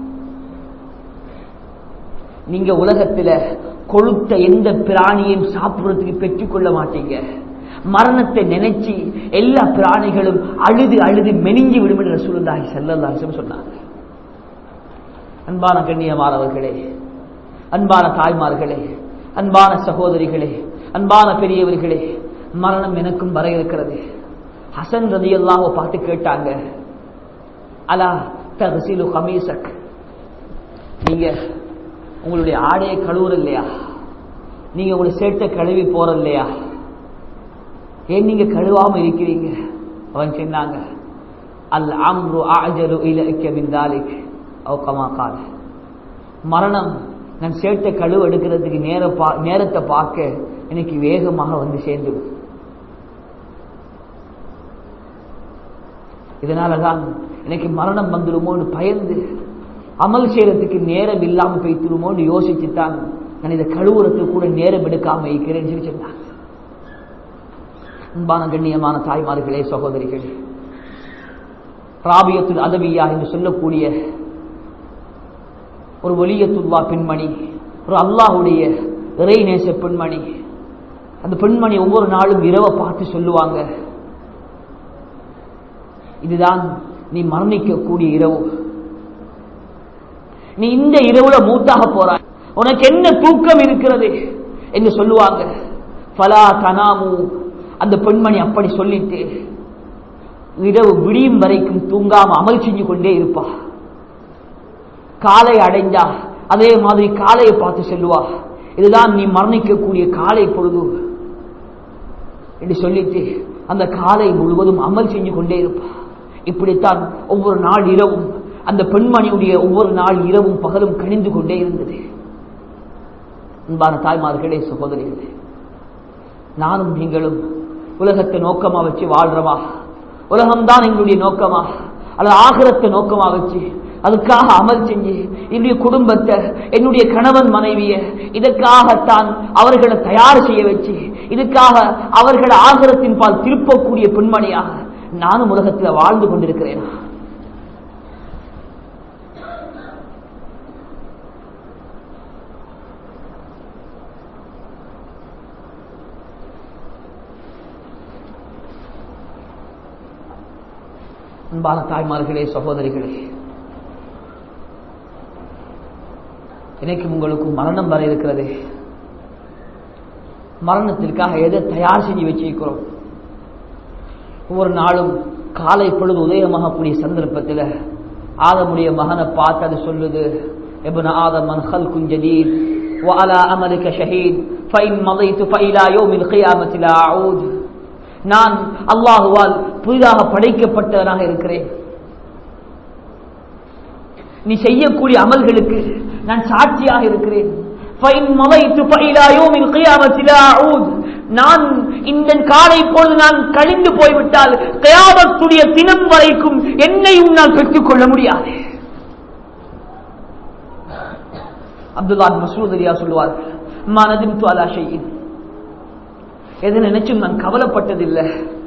நீங்க உலகத்துல கொழுத்த எந்த பிராணியையும் சாப்பிடுறதுக்கு பெற்றுக்கொள்ள மாட்டீங்க மரணத்தை நினைச்சு எல்லா பிராணிகளும் அழுது அழுது மெனிஞ்சு விடும் என்று சொல்லுந்தாய் செல்லல்லாசம் சொன்னாங்க அன்பான கண்ணியமானவர்களே அன்பான தாய்மார்களே அன்பான சகோதரிகளே அன்பான பெரியவர்களே மரணம் எனக்கும் வர இருக்கிறது ஹசன் ரதி அல்லாஹ் பார்த்து கேட்டாங்க அலா தகசிலு கமீசக் நீங்க உங்களுடைய ஆடையை கழுவுற இல்லையா நீங்க உங்களுடைய சேட்டை கழுவி போற இல்லையா ஏன் நீங்க கழுவாம இருக்கிறீங்க அவன் சொன்னாங்க அல் அம்ரு ஆஜரு இலக்க பிந்தாலிக் கமா கால மரணம் நான் சேட்டை கழுவு எடுக்கிறதுக்கு நேர நேரத்தை பார்க்க எனக்கு வேகமாக வந்து சேர்ந்து இதனாலதான் எனக்கு மரணம் வந்துடுமோன்னு பயந்து அமல் செய்யறதுக்கு நேரம் இல்லாம போய்த்துருமோன்னு யோசிச்சுத்தான் நான் இதை கழுவுறதுக்கு கூட நேரம் எடுக்காம இருக்கிறேன்னு சொல்லி சொன்னாங்க அன்பான கண்ணியமான தாய்மார்களே சகோதரிகளே ராபியத்துல் அதவியா என்று சொல்லக்கூடிய ஒரு ஒலியத்துல்லா பெண்மணி ஒரு அல்லாஹுடைய இறைநேச பெண்மணி அந்த பெண்மணி ஒவ்வொரு நாளும் இரவை பார்த்து சொல்லுவாங்க இதுதான் நீ மரணிக்கக்கூடிய இரவு நீ இந்த இரவுல மூத்தாக போறாய் உனக்கு என்ன தூக்கம் இருக்கிறது என்று சொல்லுவாங்க பலா தனாமு அந்த பெண்மணி அப்படி சொல்லிட்டு இரவு விடியும் வரைக்கும் தூங்காம அமல் செஞ்சு கொண்டே இருப்பா காலை அடைஞ்சா அதே மாதிரி காலையை பார்த்து செல்வா இதுதான் நீ மரணிக்கக்கூடிய காலை பொழுது என்று சொல்லிட்டு அந்த காலை முழுவதும் அமல் செஞ்சு கொண்டே இருப்பா இப்படித்தான் ஒவ்வொரு நாள் இரவும் அந்த பெண்மணியுடைய ஒவ்வொரு நாள் இரவும் பகலும் கணிந்து கொண்டே இருந்தது அன்பான தாய்மார்களே சகோதரிகளே நானும் நீங்களும் உலகத்தை நோக்கமா வச்சு வாழ்றவா உலகம்தான் எங்களுடைய நோக்கமா அல்லது ஆகிரத்தை நோக்கமா வச்சு அதுக்காக அமல் செஞ்சு என்னுடைய குடும்பத்தை என்னுடைய கணவன் மனைவிய இதற்காகத்தான் அவர்களை தயார் செய்ய வச்சு இதுக்காக அவர்களை ஆகிரத்தின் பால் திருப்பக்கூடிய பெண்மணியாக நானும் உலகத்தில் வாழ்ந்து கொண்டிருக்கிறேன் அன்பான தாய்மார்களே சகோதரிகளே எனக்கு உங்களுக்கு மரணம் வர இருக்கிறது மரணத்திற்காக எதை தயார் செஞ்சு வச்சிருக்கிறோம் ஒவ்வொரு நாளும் காலை பொழுது உதயமாகக்கூடிய சந்தர்ப்பத்தில் ஆதமுடைய மகனை பார்த்து அது சொல்லுது ابن آدم من خلق جديد وعلى أملك شهيد فإن مضيت فإلى يوم القيامة لا أعود நான் அல்லாஹுவால் புதிதாக படைக்கப்பட்டவனாக இருக்கிறேன் நீ செய்யக்கூடிய அமல்களுக்கு நான் சாட்சியாக இருக்கிறேன் நான் இந்த காலை போல் நான் கழிந்து போய்விட்டால் கயாமத்துடைய தினம் வரைக்கும் என்னையும் நான் பெற்றுக் கொள்ள முடியாது அப்துல்லா மசூத் அலியா சொல்லுவார் மனதின் துவாலா செய்யின் எதை நினைச்சும் நான் கவலைப்பட்டதில்லை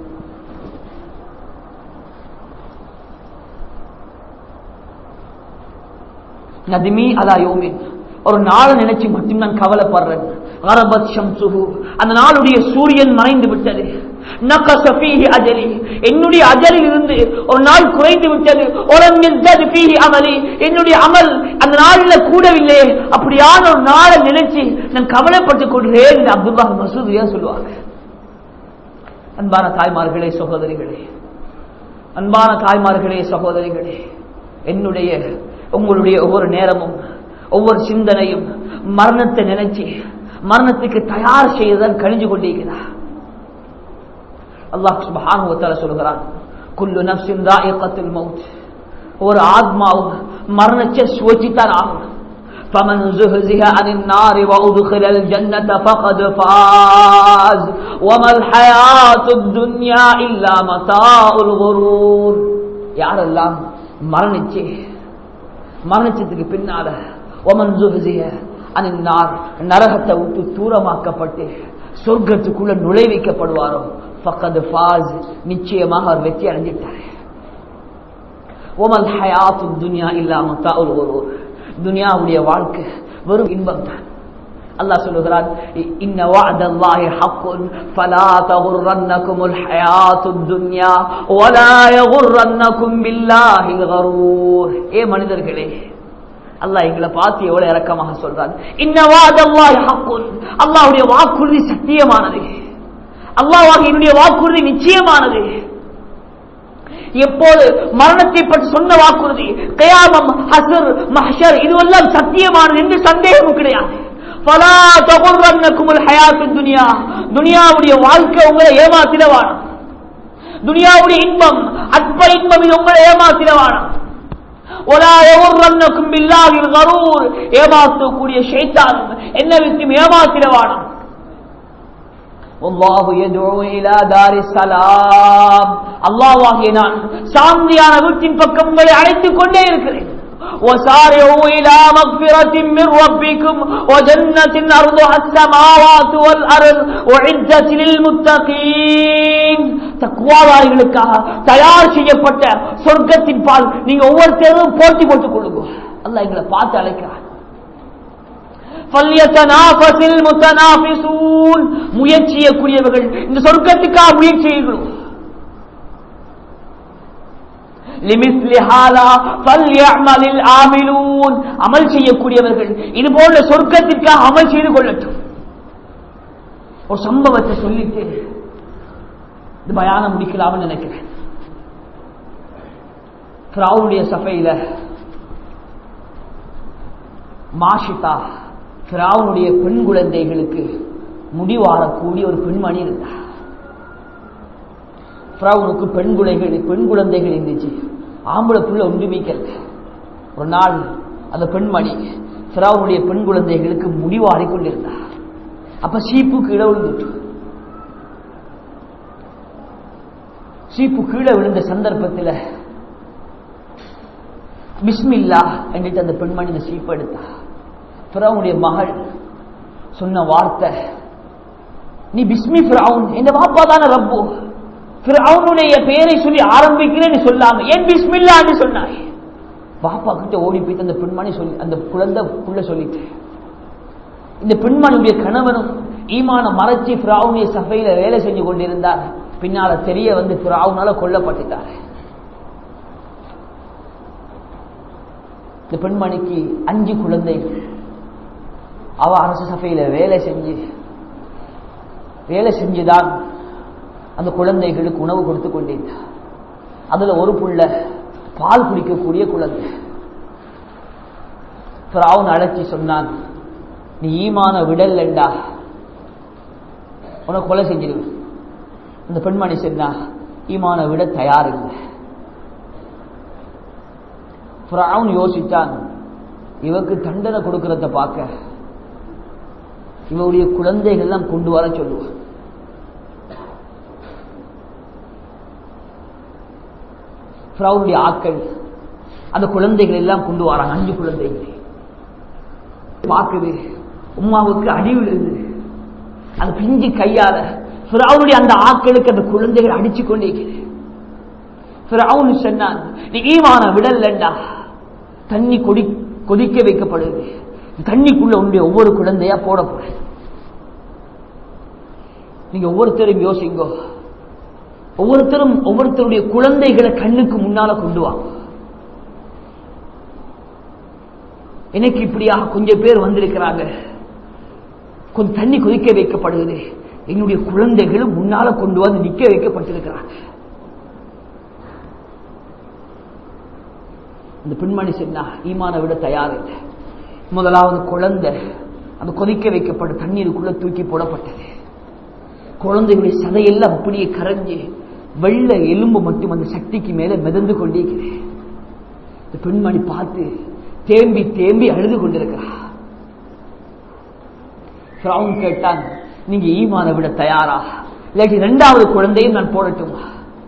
நதிமி அலா யோமின் ஒரு நாளை நினைச்சு மட்டும் நான் கவலைப்படுறேன் அரபத் ஷம்சுஹு அந்த நாளுடைய சூரியன் மறைந்து விட்டது நகச ஃபீஹி அஜலி என்னுடைய அஜலில் இருந்து ஒரு நாள் குறைந்து விட்டது ஒலம் யஸ்தது ஃபீஹி அமலி என்னுடைய அமல் அந்த நாள்ல கூடவில்லை அப்படியான ஒரு நாளை நினைச்சு நான் கவலைப்பட்டுக் கொள்கிறேன் என்று அப்துல்லா மசூதியா சொல்லுவாங்க அன்பான தாய்மார்களே சகோதரிகளே அன்பான தாய்மார்களே சகோதரிகளே என்னுடைய உங்களுடைய ஒவ்வொரு நேரமும் ஒவ்வொரு சிந்தனையும் மரணத்தை நினைச்சு மரணத்துக்கு தயார் செய்யதான் கழிஞ்சு கொண்டிருக்கிறார் அல்லாஹ் சுபஹானுவத்தால சொல்கிறான் குல்லு நப்சின் ராயக்கத்தில் மவுத் ஒரு ஆத்மாவும் மரணத்தை சுவச்சித்தான் ஆகணும் فمن زهزه عن النار وأدخل الجنة فقد فاز وما الحياة الدنيا إلا متاع الغرور யாரெல்லாம் மரணிச்சு மரணிச்சதுக்கு பின்னால ஒமன் ஜுஹசிய அனின்னார் நரகத்தை விட்டு தூரமாக்கப்பட்டு சொர்க்கத்துக்குள்ள நுழைவிக்கப்படுவாரோ ஃபக்கது ஃபாஸ் நிச்சயமாக அவர் வெற்றி அடைஞ்சிட்டார் ஒமல் ஹயாத்து துனியா இல்லாம தாவுல் ஒரு துனியாவுடைய வாழ்க்கை வெறும் இன்பம் தான் அல்லாஹ் சொல்லுகிறான் இன்ன வஅதல்லாஹி ஹக்குன் ஃபலா தகுர்ரன்னகுமுல் ஹயாத்துத் துன்யா வலா யகுர்ரன்னகும் பில்லாஹில் கரூர் ஏ மனிதர்களே அல்லாஹ் எங்களை பார்த்து எவ்வளவு இரக்கமாக சொல்றான் இன்ன வஅதல்லாஹி ஹக்குன் அல்லாஹ்வுடைய வாக்குறுதி சத்தியமானது அல்லாஹ்வாக என்னுடைய வாக்குறுதி நிச்சயமானது எப்போது மரணத்தை பற்றி சொன்ன வாக்குறுதி கயாமம் ஹசர் மஹர் இதுவெல்லாம் சத்தியமானது என்று சந்தேகமும் கிடையாது துனியாவுடைய வாழ்க்கை உங்களை ஏமாத்திடவானம் துனியாவுடைய இன்பம் அற்ப இன்பம் இது உங்களை ஏமாத்திடவானம் ஏமாற்றக்கூடிய ஷைத்தான் என்ன வித்து ஏமாத்திடவானம் அல்லாஹ் நான் சாந்தியான வீட்டின் பக்கம் உங்களை அழைத்துக் கொண்டே இருக்கிறேன் وسارعوا إلى مغفرة من ربكم وجنة أرضها السماوات والأرض وعدة للمتقين தக்குவாதாரிகளுக்காக தயார் செய்யப்பட்ட சொர்க்கத்தின் பால் நீங்க ஒவ்வொருத்தரும் போட்டி போட்டுக் கொள்ளுங்க அல்ல எங்களை பார்த்து அழைக்கிறார் முயற்சி செய்யக்கூடியவர்கள் இந்த சொர்க்கத்துக்காக முயற்சி செய்யணும் அமல் செய்யக்கூடியவர்கள் இது போன்ற சொர்க்கத்திற்காக அமல் செய்து கொள்ளட்டும் ஒரு சம்பவத்தை சொல்லிட்டு இது பயானம் முடிக்கலாம்னு நினைக்கிறேன் சபையில மாஷிதா பிராவுனுடைய பெண் குழந்தைகளுக்கு முடிவாரக்கூடிய ஒரு பெண்மணி இருந்தார் பிராவுனுக்கு பெண் குழந்தைகள் பெண் குழந்தைகள் இருந்துச்சு ஆம்பளை புள்ள ஒன்றுமிக்கல் ஒரு நாள் அந்த பெண்மணி பிராவுனுடைய பெண் குழந்தைகளுக்கு முடிவாரி கொண்டிருந்தார் அப்ப சீப்பு கீழே விழுந்துட்டு சீப்பு கீழே விழுந்த சந்தர்ப்பத்தில் பிஸ்மில்லா என்றிட்டு அந்த பெண்மணி இந்த சீப்பு எடுத்தா பிறவுடைய மகள் சொன்ன வார்த்தை நீ பிஸ்மி ஃபிரவுன் இந்த வாப்பா தானே ரப்பு ஃபிரவுனுடைய பெயரை சொல்லி ஆரம்பிக்கிறேன்னு சொல்லாம ஏன் பிஸ்மில்லான்னு சொன்னாய் பாப்பா கிட்ட ஓடி போய் அந்த பெண்மணி சொல்லி அந்த குழந்தை புள்ள சொல்லிட்டு இந்த பெண்மணியுடைய கணவனும் ஈமான மறைச்சி ஃபிராவுடைய சபையில வேலை செஞ்சு கொண்டிருந்தார் பின்னால தெரிய வந்து ஃபிராவுனால கொல்லப்பட்டுட்டார் இந்த பெண்மணிக்கு அஞ்சு குழந்தைகள் அவ அரசு சபையில வேலை செஞ்சு வேலை செஞ்சுதான் அந்த குழந்தைகளுக்கு உணவு கொடுத்து கொண்டிருந்தார் அதுல ஒரு புள்ள பால் குடிக்கக்கூடிய குழந்தை பிராவுன் அழைச்சி சொன்னான் நீ ஈமான விடல்லண்டா உனக்கு கொலை செஞ்சிருவேன் அந்த பெண்மணி சொன்னா ஈமான விட தயார் இல்லை பிராவுன் யோசித்தான் இவக்கு தண்டனை கொடுக்கறத பார்க்க இவருடைய குழந்தைகள் எல்லாம் கொண்டு வர சொல்லுவான் ஃப்ரௌனுடைய ஆட்கள் அந்த குழந்தைகள் எல்லாம் கொண்டு வராங்க அஞ்சு குழந்தைகள் பார்க்குது உமாவுக்கு அடி விழுது அந்த பிஞ்சு கையால ஃபிரௌனுடைய அந்த ஆட்களுக்கு அந்த குழந்தைகள் அடிச்சு கொண்டே ஃபிரௌன் சொன்னான் நீ ஈமான விடலண்டா தண்ணி கொடி கொதிக்க வைக்கப்படுது தண்ணிக்குள்ள உன்னுடைய ஒவ்வொரு குழந்தையா போட போற நீங்க ஒவ்வொருத்தரும் யோசிங்கோ ஒவ்வொருத்தரும் ஒவ்வொருத்தருடைய குழந்தைகளை கண்ணுக்கு முன்னால கொண்டு வாங்க எனக்கு இப்படியாக கொஞ்சம் பேர் வந்திருக்கிறாங்க கொஞ்சம் தண்ணி கொதிக்க வைக்கப்படுகிறது என்னுடைய குழந்தைகளும் முன்னால கொண்டு வந்து நிக்க வைக்கப்பட்டிருக்கிறாங்க அந்த பெண்மணி சொன்னா ஈமான விட தயாரில்லை முதலாவது குழந்தை அந்த கொதிக்க வைக்கப்பட்ட தண்ணீருக்குள்ள தூக்கி போடப்பட்டது குழந்தைகளுடைய சதையெல்லாம் அப்படியே கரைஞ்சு வெள்ள எலும்பு மட்டும் அந்த சக்திக்கு மேல மிதந்து கொண்டிருக்கிறது இந்த பெண்மணி பார்த்து தேம்பி தேம்பி அழுது கொண்டிருக்கிறார் கேட்டான் நீங்க ஈமான விட தயாரா இல்லாட்டி இரண்டாவது குழந்தையும் நான் போடட்டுமா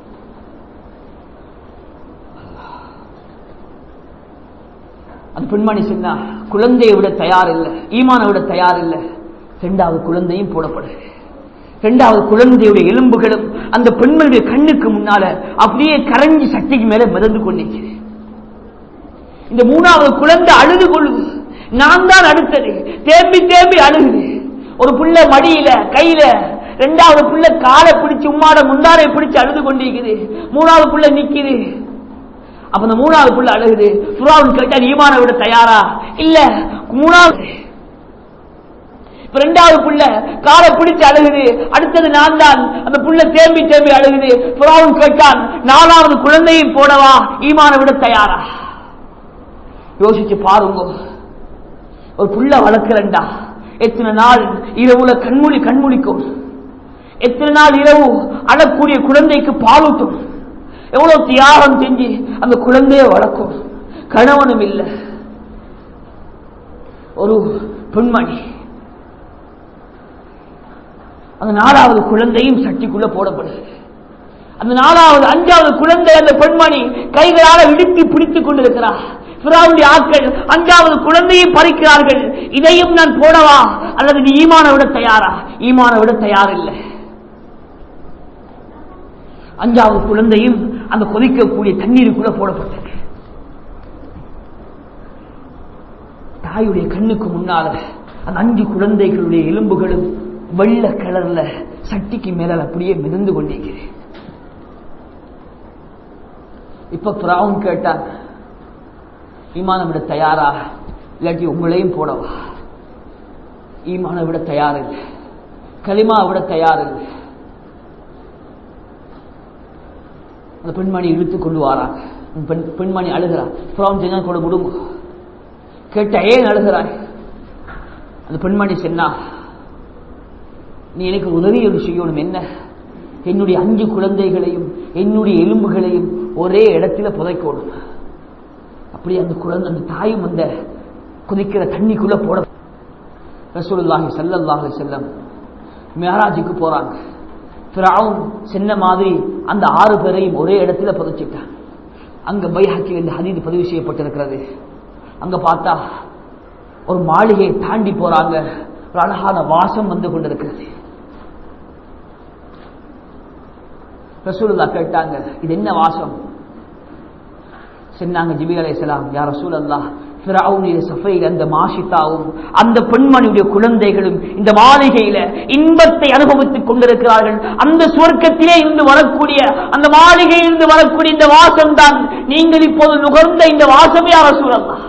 அந்த பெண்மணி சொன்னா குழந்தையை விட தயார் இல்லை ஈமான விட தயார் இல்லை இரண்டாவது குழந்தையும் போடப்படுது இரண்டாவது குழந்தையுடைய எலும்புகளும் அந்த பெண்மனுடைய கண்ணுக்கு முன்னால அப்படியே கரைஞ்சி சக்திக்கு மேல மிதந்து கொண்டிருக்கிறது இந்த மூணாவது குழந்தை அழுது கொள்ளுது நான் தான் அடுத்தது தேம்பி தேம்பி அழுகுது ஒரு புள்ள மடியில கையில ரெண்டாவது புள்ள காலை பிடிச்சு உம்மாட முந்தாரை பிடிச்சு அழுது கொண்டிருக்குது மூணாவது புள்ள நிக்குது அப்ப அந்த மூணாவது புள்ள அழுகுது புறாவன் கேட்டா ஈமான விட தயாரா இல்ல மூணாவது ரெண்டாவது புள்ள காலை பிடிச்சு அழுகுது அடுத்தது நான் தான் அந்த புள்ள தேம்பி தேம்பி அழுகுது புறாவும் கேட்டான் நாலாவது குழந்தையும் போடவா ஈமான விட தயாரா யோசிச்சு பாருங்க ஒரு புள்ள வளர்க்கிறண்டா எத்தனை நாள் இரவுல கண்மொழி கண்மொழிக்கும் எத்தனை நாள் இரவு அழக்கூடிய குழந்தைக்கு பாலூட்டும் எவ்வளவு தியாகம் செஞ்சு அந்த குழந்தைய வளர்க்கும் கணவனும் இல்லை ஒரு பெண்மணி அந்த நாலாவது குழந்தையும் சட்டிக்குள்ள போடப்படுது அந்த நாலாவது அஞ்சாவது குழந்தை அந்த பெண்மணி கைகளால் இடுக்கி பிடித்துக் கொண்டிருக்கிறார் பிறாவுடைய ஆட்கள் அஞ்சாவது குழந்தையை பறிக்கிறார்கள் இதையும் நான் போடவா அல்லது நீ ஈமான விட தயாரா ஈமான விட தயார் இல்லை அஞ்சாவது குழந்தையும் அந்த கொதிக்கக்கூடிய தண்ணீருக்குள்ள போடப்பட்டது தாயுடைய கண்ணுக்கு முன்னால அந்த அஞ்சு குழந்தைகளுடைய எலும்புகளும் வெள்ள கலர்ல சட்டிக்கு மேல அப்படியே மிதந்து கொண்டிருக்கிறேன் இப்ப பிராவும் கேட்டான் ஈமானம் விட தயாரா இல்லாட்டி உங்களையும் போடவா ஈமான விட தயார் இல்லை களிமா விட தயார் இல்லை அந்த பெண்மணி இழுத்து கொண்டு வாராங்க பெண் பெண்மணி அழுகிறா புறம் செஞ்சா கூட விடுங்க கேட்ட ஏன் அழுகிறாய் அந்த பெண்மணி சொன்னா நீ எனக்கு உதவி ஒரு செய்யணும் என்ன என்னுடைய அஞ்சு குழந்தைகளையும் என்னுடைய எலும்புகளையும் ஒரே இடத்துல புதைக்கணும் அப்படி அந்த குழந்தை அந்த தாயும் அந்த குதிக்கிற தண்ணிக்குள்ள போட ரசூலுல்லாஹி ஸல்லல்லாஹு செல்லம் மேராஜுக்கு போறாங்க ஃபிரௌன் சின்ன மாதிரி அந்த ஆறு பேரையும் ஒரே இடத்துல புதைச்சிட்டான் அங்க பைஹக்கில் இந்த ஹதீது பதிவு செய்யப்பட்டிருக்கிறது அங்க பார்த்தா ஒரு மாளிகையை தாண்டி போறாங்க ஒரு அழகான வாசம் வந்து கொண்டிருக்கிறது ரசூலுல்லா கேட்டாங்க இது என்ன வாசம் சொன்னாங்க ஜிபி அலைசலாம் யார் ரசூல் அல்லா பிராவுடைய சஃபையில் அந்த மாஷித்தாவும் அந்த பெண்மணியுடைய குழந்தைகளும் இந்த மாளிகையில இன்பத்தை அனுபவித்துக் கொண்டிருக்கிறார்கள் அந்த சுவர்க்கத்திலே இருந்து வரக்கூடிய அந்த மாளிகையிலிருந்து வரக்கூடிய இந்த வாசம் தான் நீங்கள் இப்போது நுகர்ந்த இந்த வாசமே யார் ரசூல் அல்லா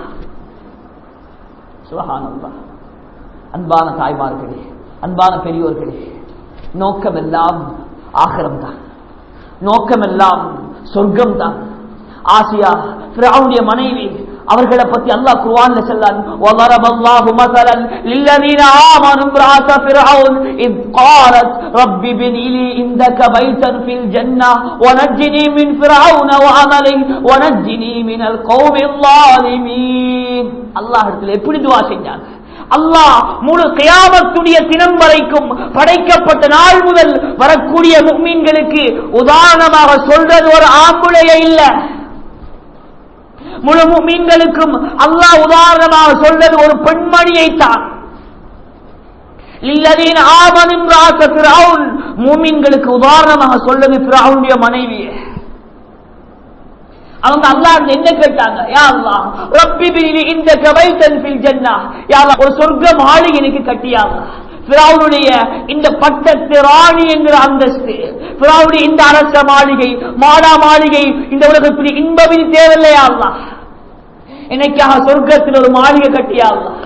சுகானந்தா அன்பான தாய்மார்களே அன்பான பெரியோர்களே நோக்கமெல்லாம் ஆகரம் தான் நோக்கமெல்லாம் சொர்க்கம் தான் ஆசியா ஃபிரௌனுடைய மனைவி அவர்களை பத்தி அல்லாஹ் குர்ஆன்ல சொல்லான் وضرب الله مثلا للذين آمنوا امرأة فرعون إذ قالت رب ابن لي عندك بيتا في الجنة ونجني من فرعون وعمله ونجني من القوم الظالمين அல்லாஹ் இடத்துல எப்படி துவா செஞ்சாங்க அல்லாஹ் முழு கியாமத்துடைய தினம் வரைக்கும் படைக்கப்பட்ட நாள் முதல் வரக்கூடிய முக்மீன்களுக்கு உதாரணமாக சொல்றது ஒரு ஆம்புளைய இல்ல முழு முக்மீன்களுக்கும் அல்லாஹ் உதாரணமாக சொல்றது ஒரு பெண்மணியை தான் இல்லதீன் ஆமனும் ராச பிராவுன் மூமின்களுக்கு உதாரணமாக சொல்றது பிராவுடைய மனைவியை அவங்க அல்லாஹ் என்ன கேட்டாங்க யா அல்லாஹ் ரப்பி பிலி இந்த கபைத்தன் ஃபில் ஜன்னah யா அல்லாஹ் ஒரு சொர்க்க மாளிகை எனக்கு கட்டியாங்க பிராவுடைய இந்த பட்டத்து ராணி என்கிற அந்தஸ்து பிராவுடைய இந்த அரச மாளிகை மாடா மாளிகை இந்த உலகத்தில் இன்பவின் தேவையில்லையா அல்லாஹ் எனக்காக சொர்க்கத்தில் ஒரு மாளிகை கட்டியா அல்லாஹ்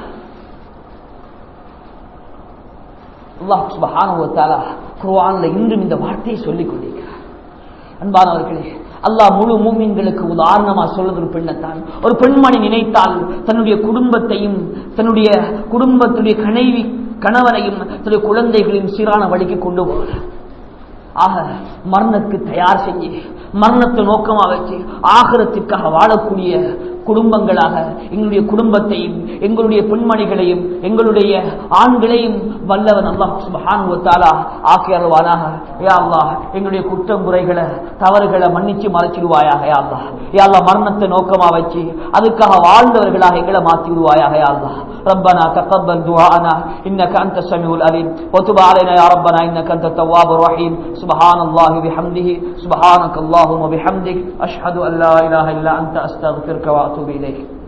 அல்லாஹ் சுபஹானஹு வ தஆலா குர்ஆன்ல இன்றும் இந்த வார்த்தையை சொல்லிக் கொண்டிருக்கிறார் அன்பானவர்களே அல்லாஹ் முழு மூமின்களுக்கு உதாரணமா சொல்றது ஒரு பெண்ணத்தான் ஒரு பெண்மணி நினைத்தால் தன்னுடைய குடும்பத்தையும் தன்னுடைய குடும்பத்துடைய கனைவி கணவனையும் தன்னுடைய குழந்தைகளையும் சீரான வழிக்கு கொண்டு போகலாம் ஆக மரணத்துக்கு தயார் செஞ்சு மரணத்தை நோக்கமாக வச்சு ஆகரத்திற்காக வாழக்கூடிய குடும்பங்களாக எங்களுடைய குடும்பத்தையும் எங்களுடைய பெண்மணிகளையும் எங்களுடைய ஆண்களையும் வல்லவன் அல்லாஹ் சுபஹானு தாலா ஆக்கி அருள்வானாக யா அல்லாஹ் எங்களுடைய குற்றம் குறைகளை தவறுகளை மன்னிச்சு மறைச்சிடுவாயாக யா அல்லாஹ் யா அல்லாஹ் மரணத்தை நோக்கமா வச்சு அதுக்காக வாழ்ந்தவர்களாக எங்களை மாற்றி விடுவாயாக யா அல்லாஹ் ربنا تقبل دعاءنا انك انت السميع العليم وتب علينا يا ربنا انك انت التواب الرحيم سبحان الله بحمده سبحانك اللهم وبحمدك اشهد ان لا اله الا انت استغفرك واتوب اليك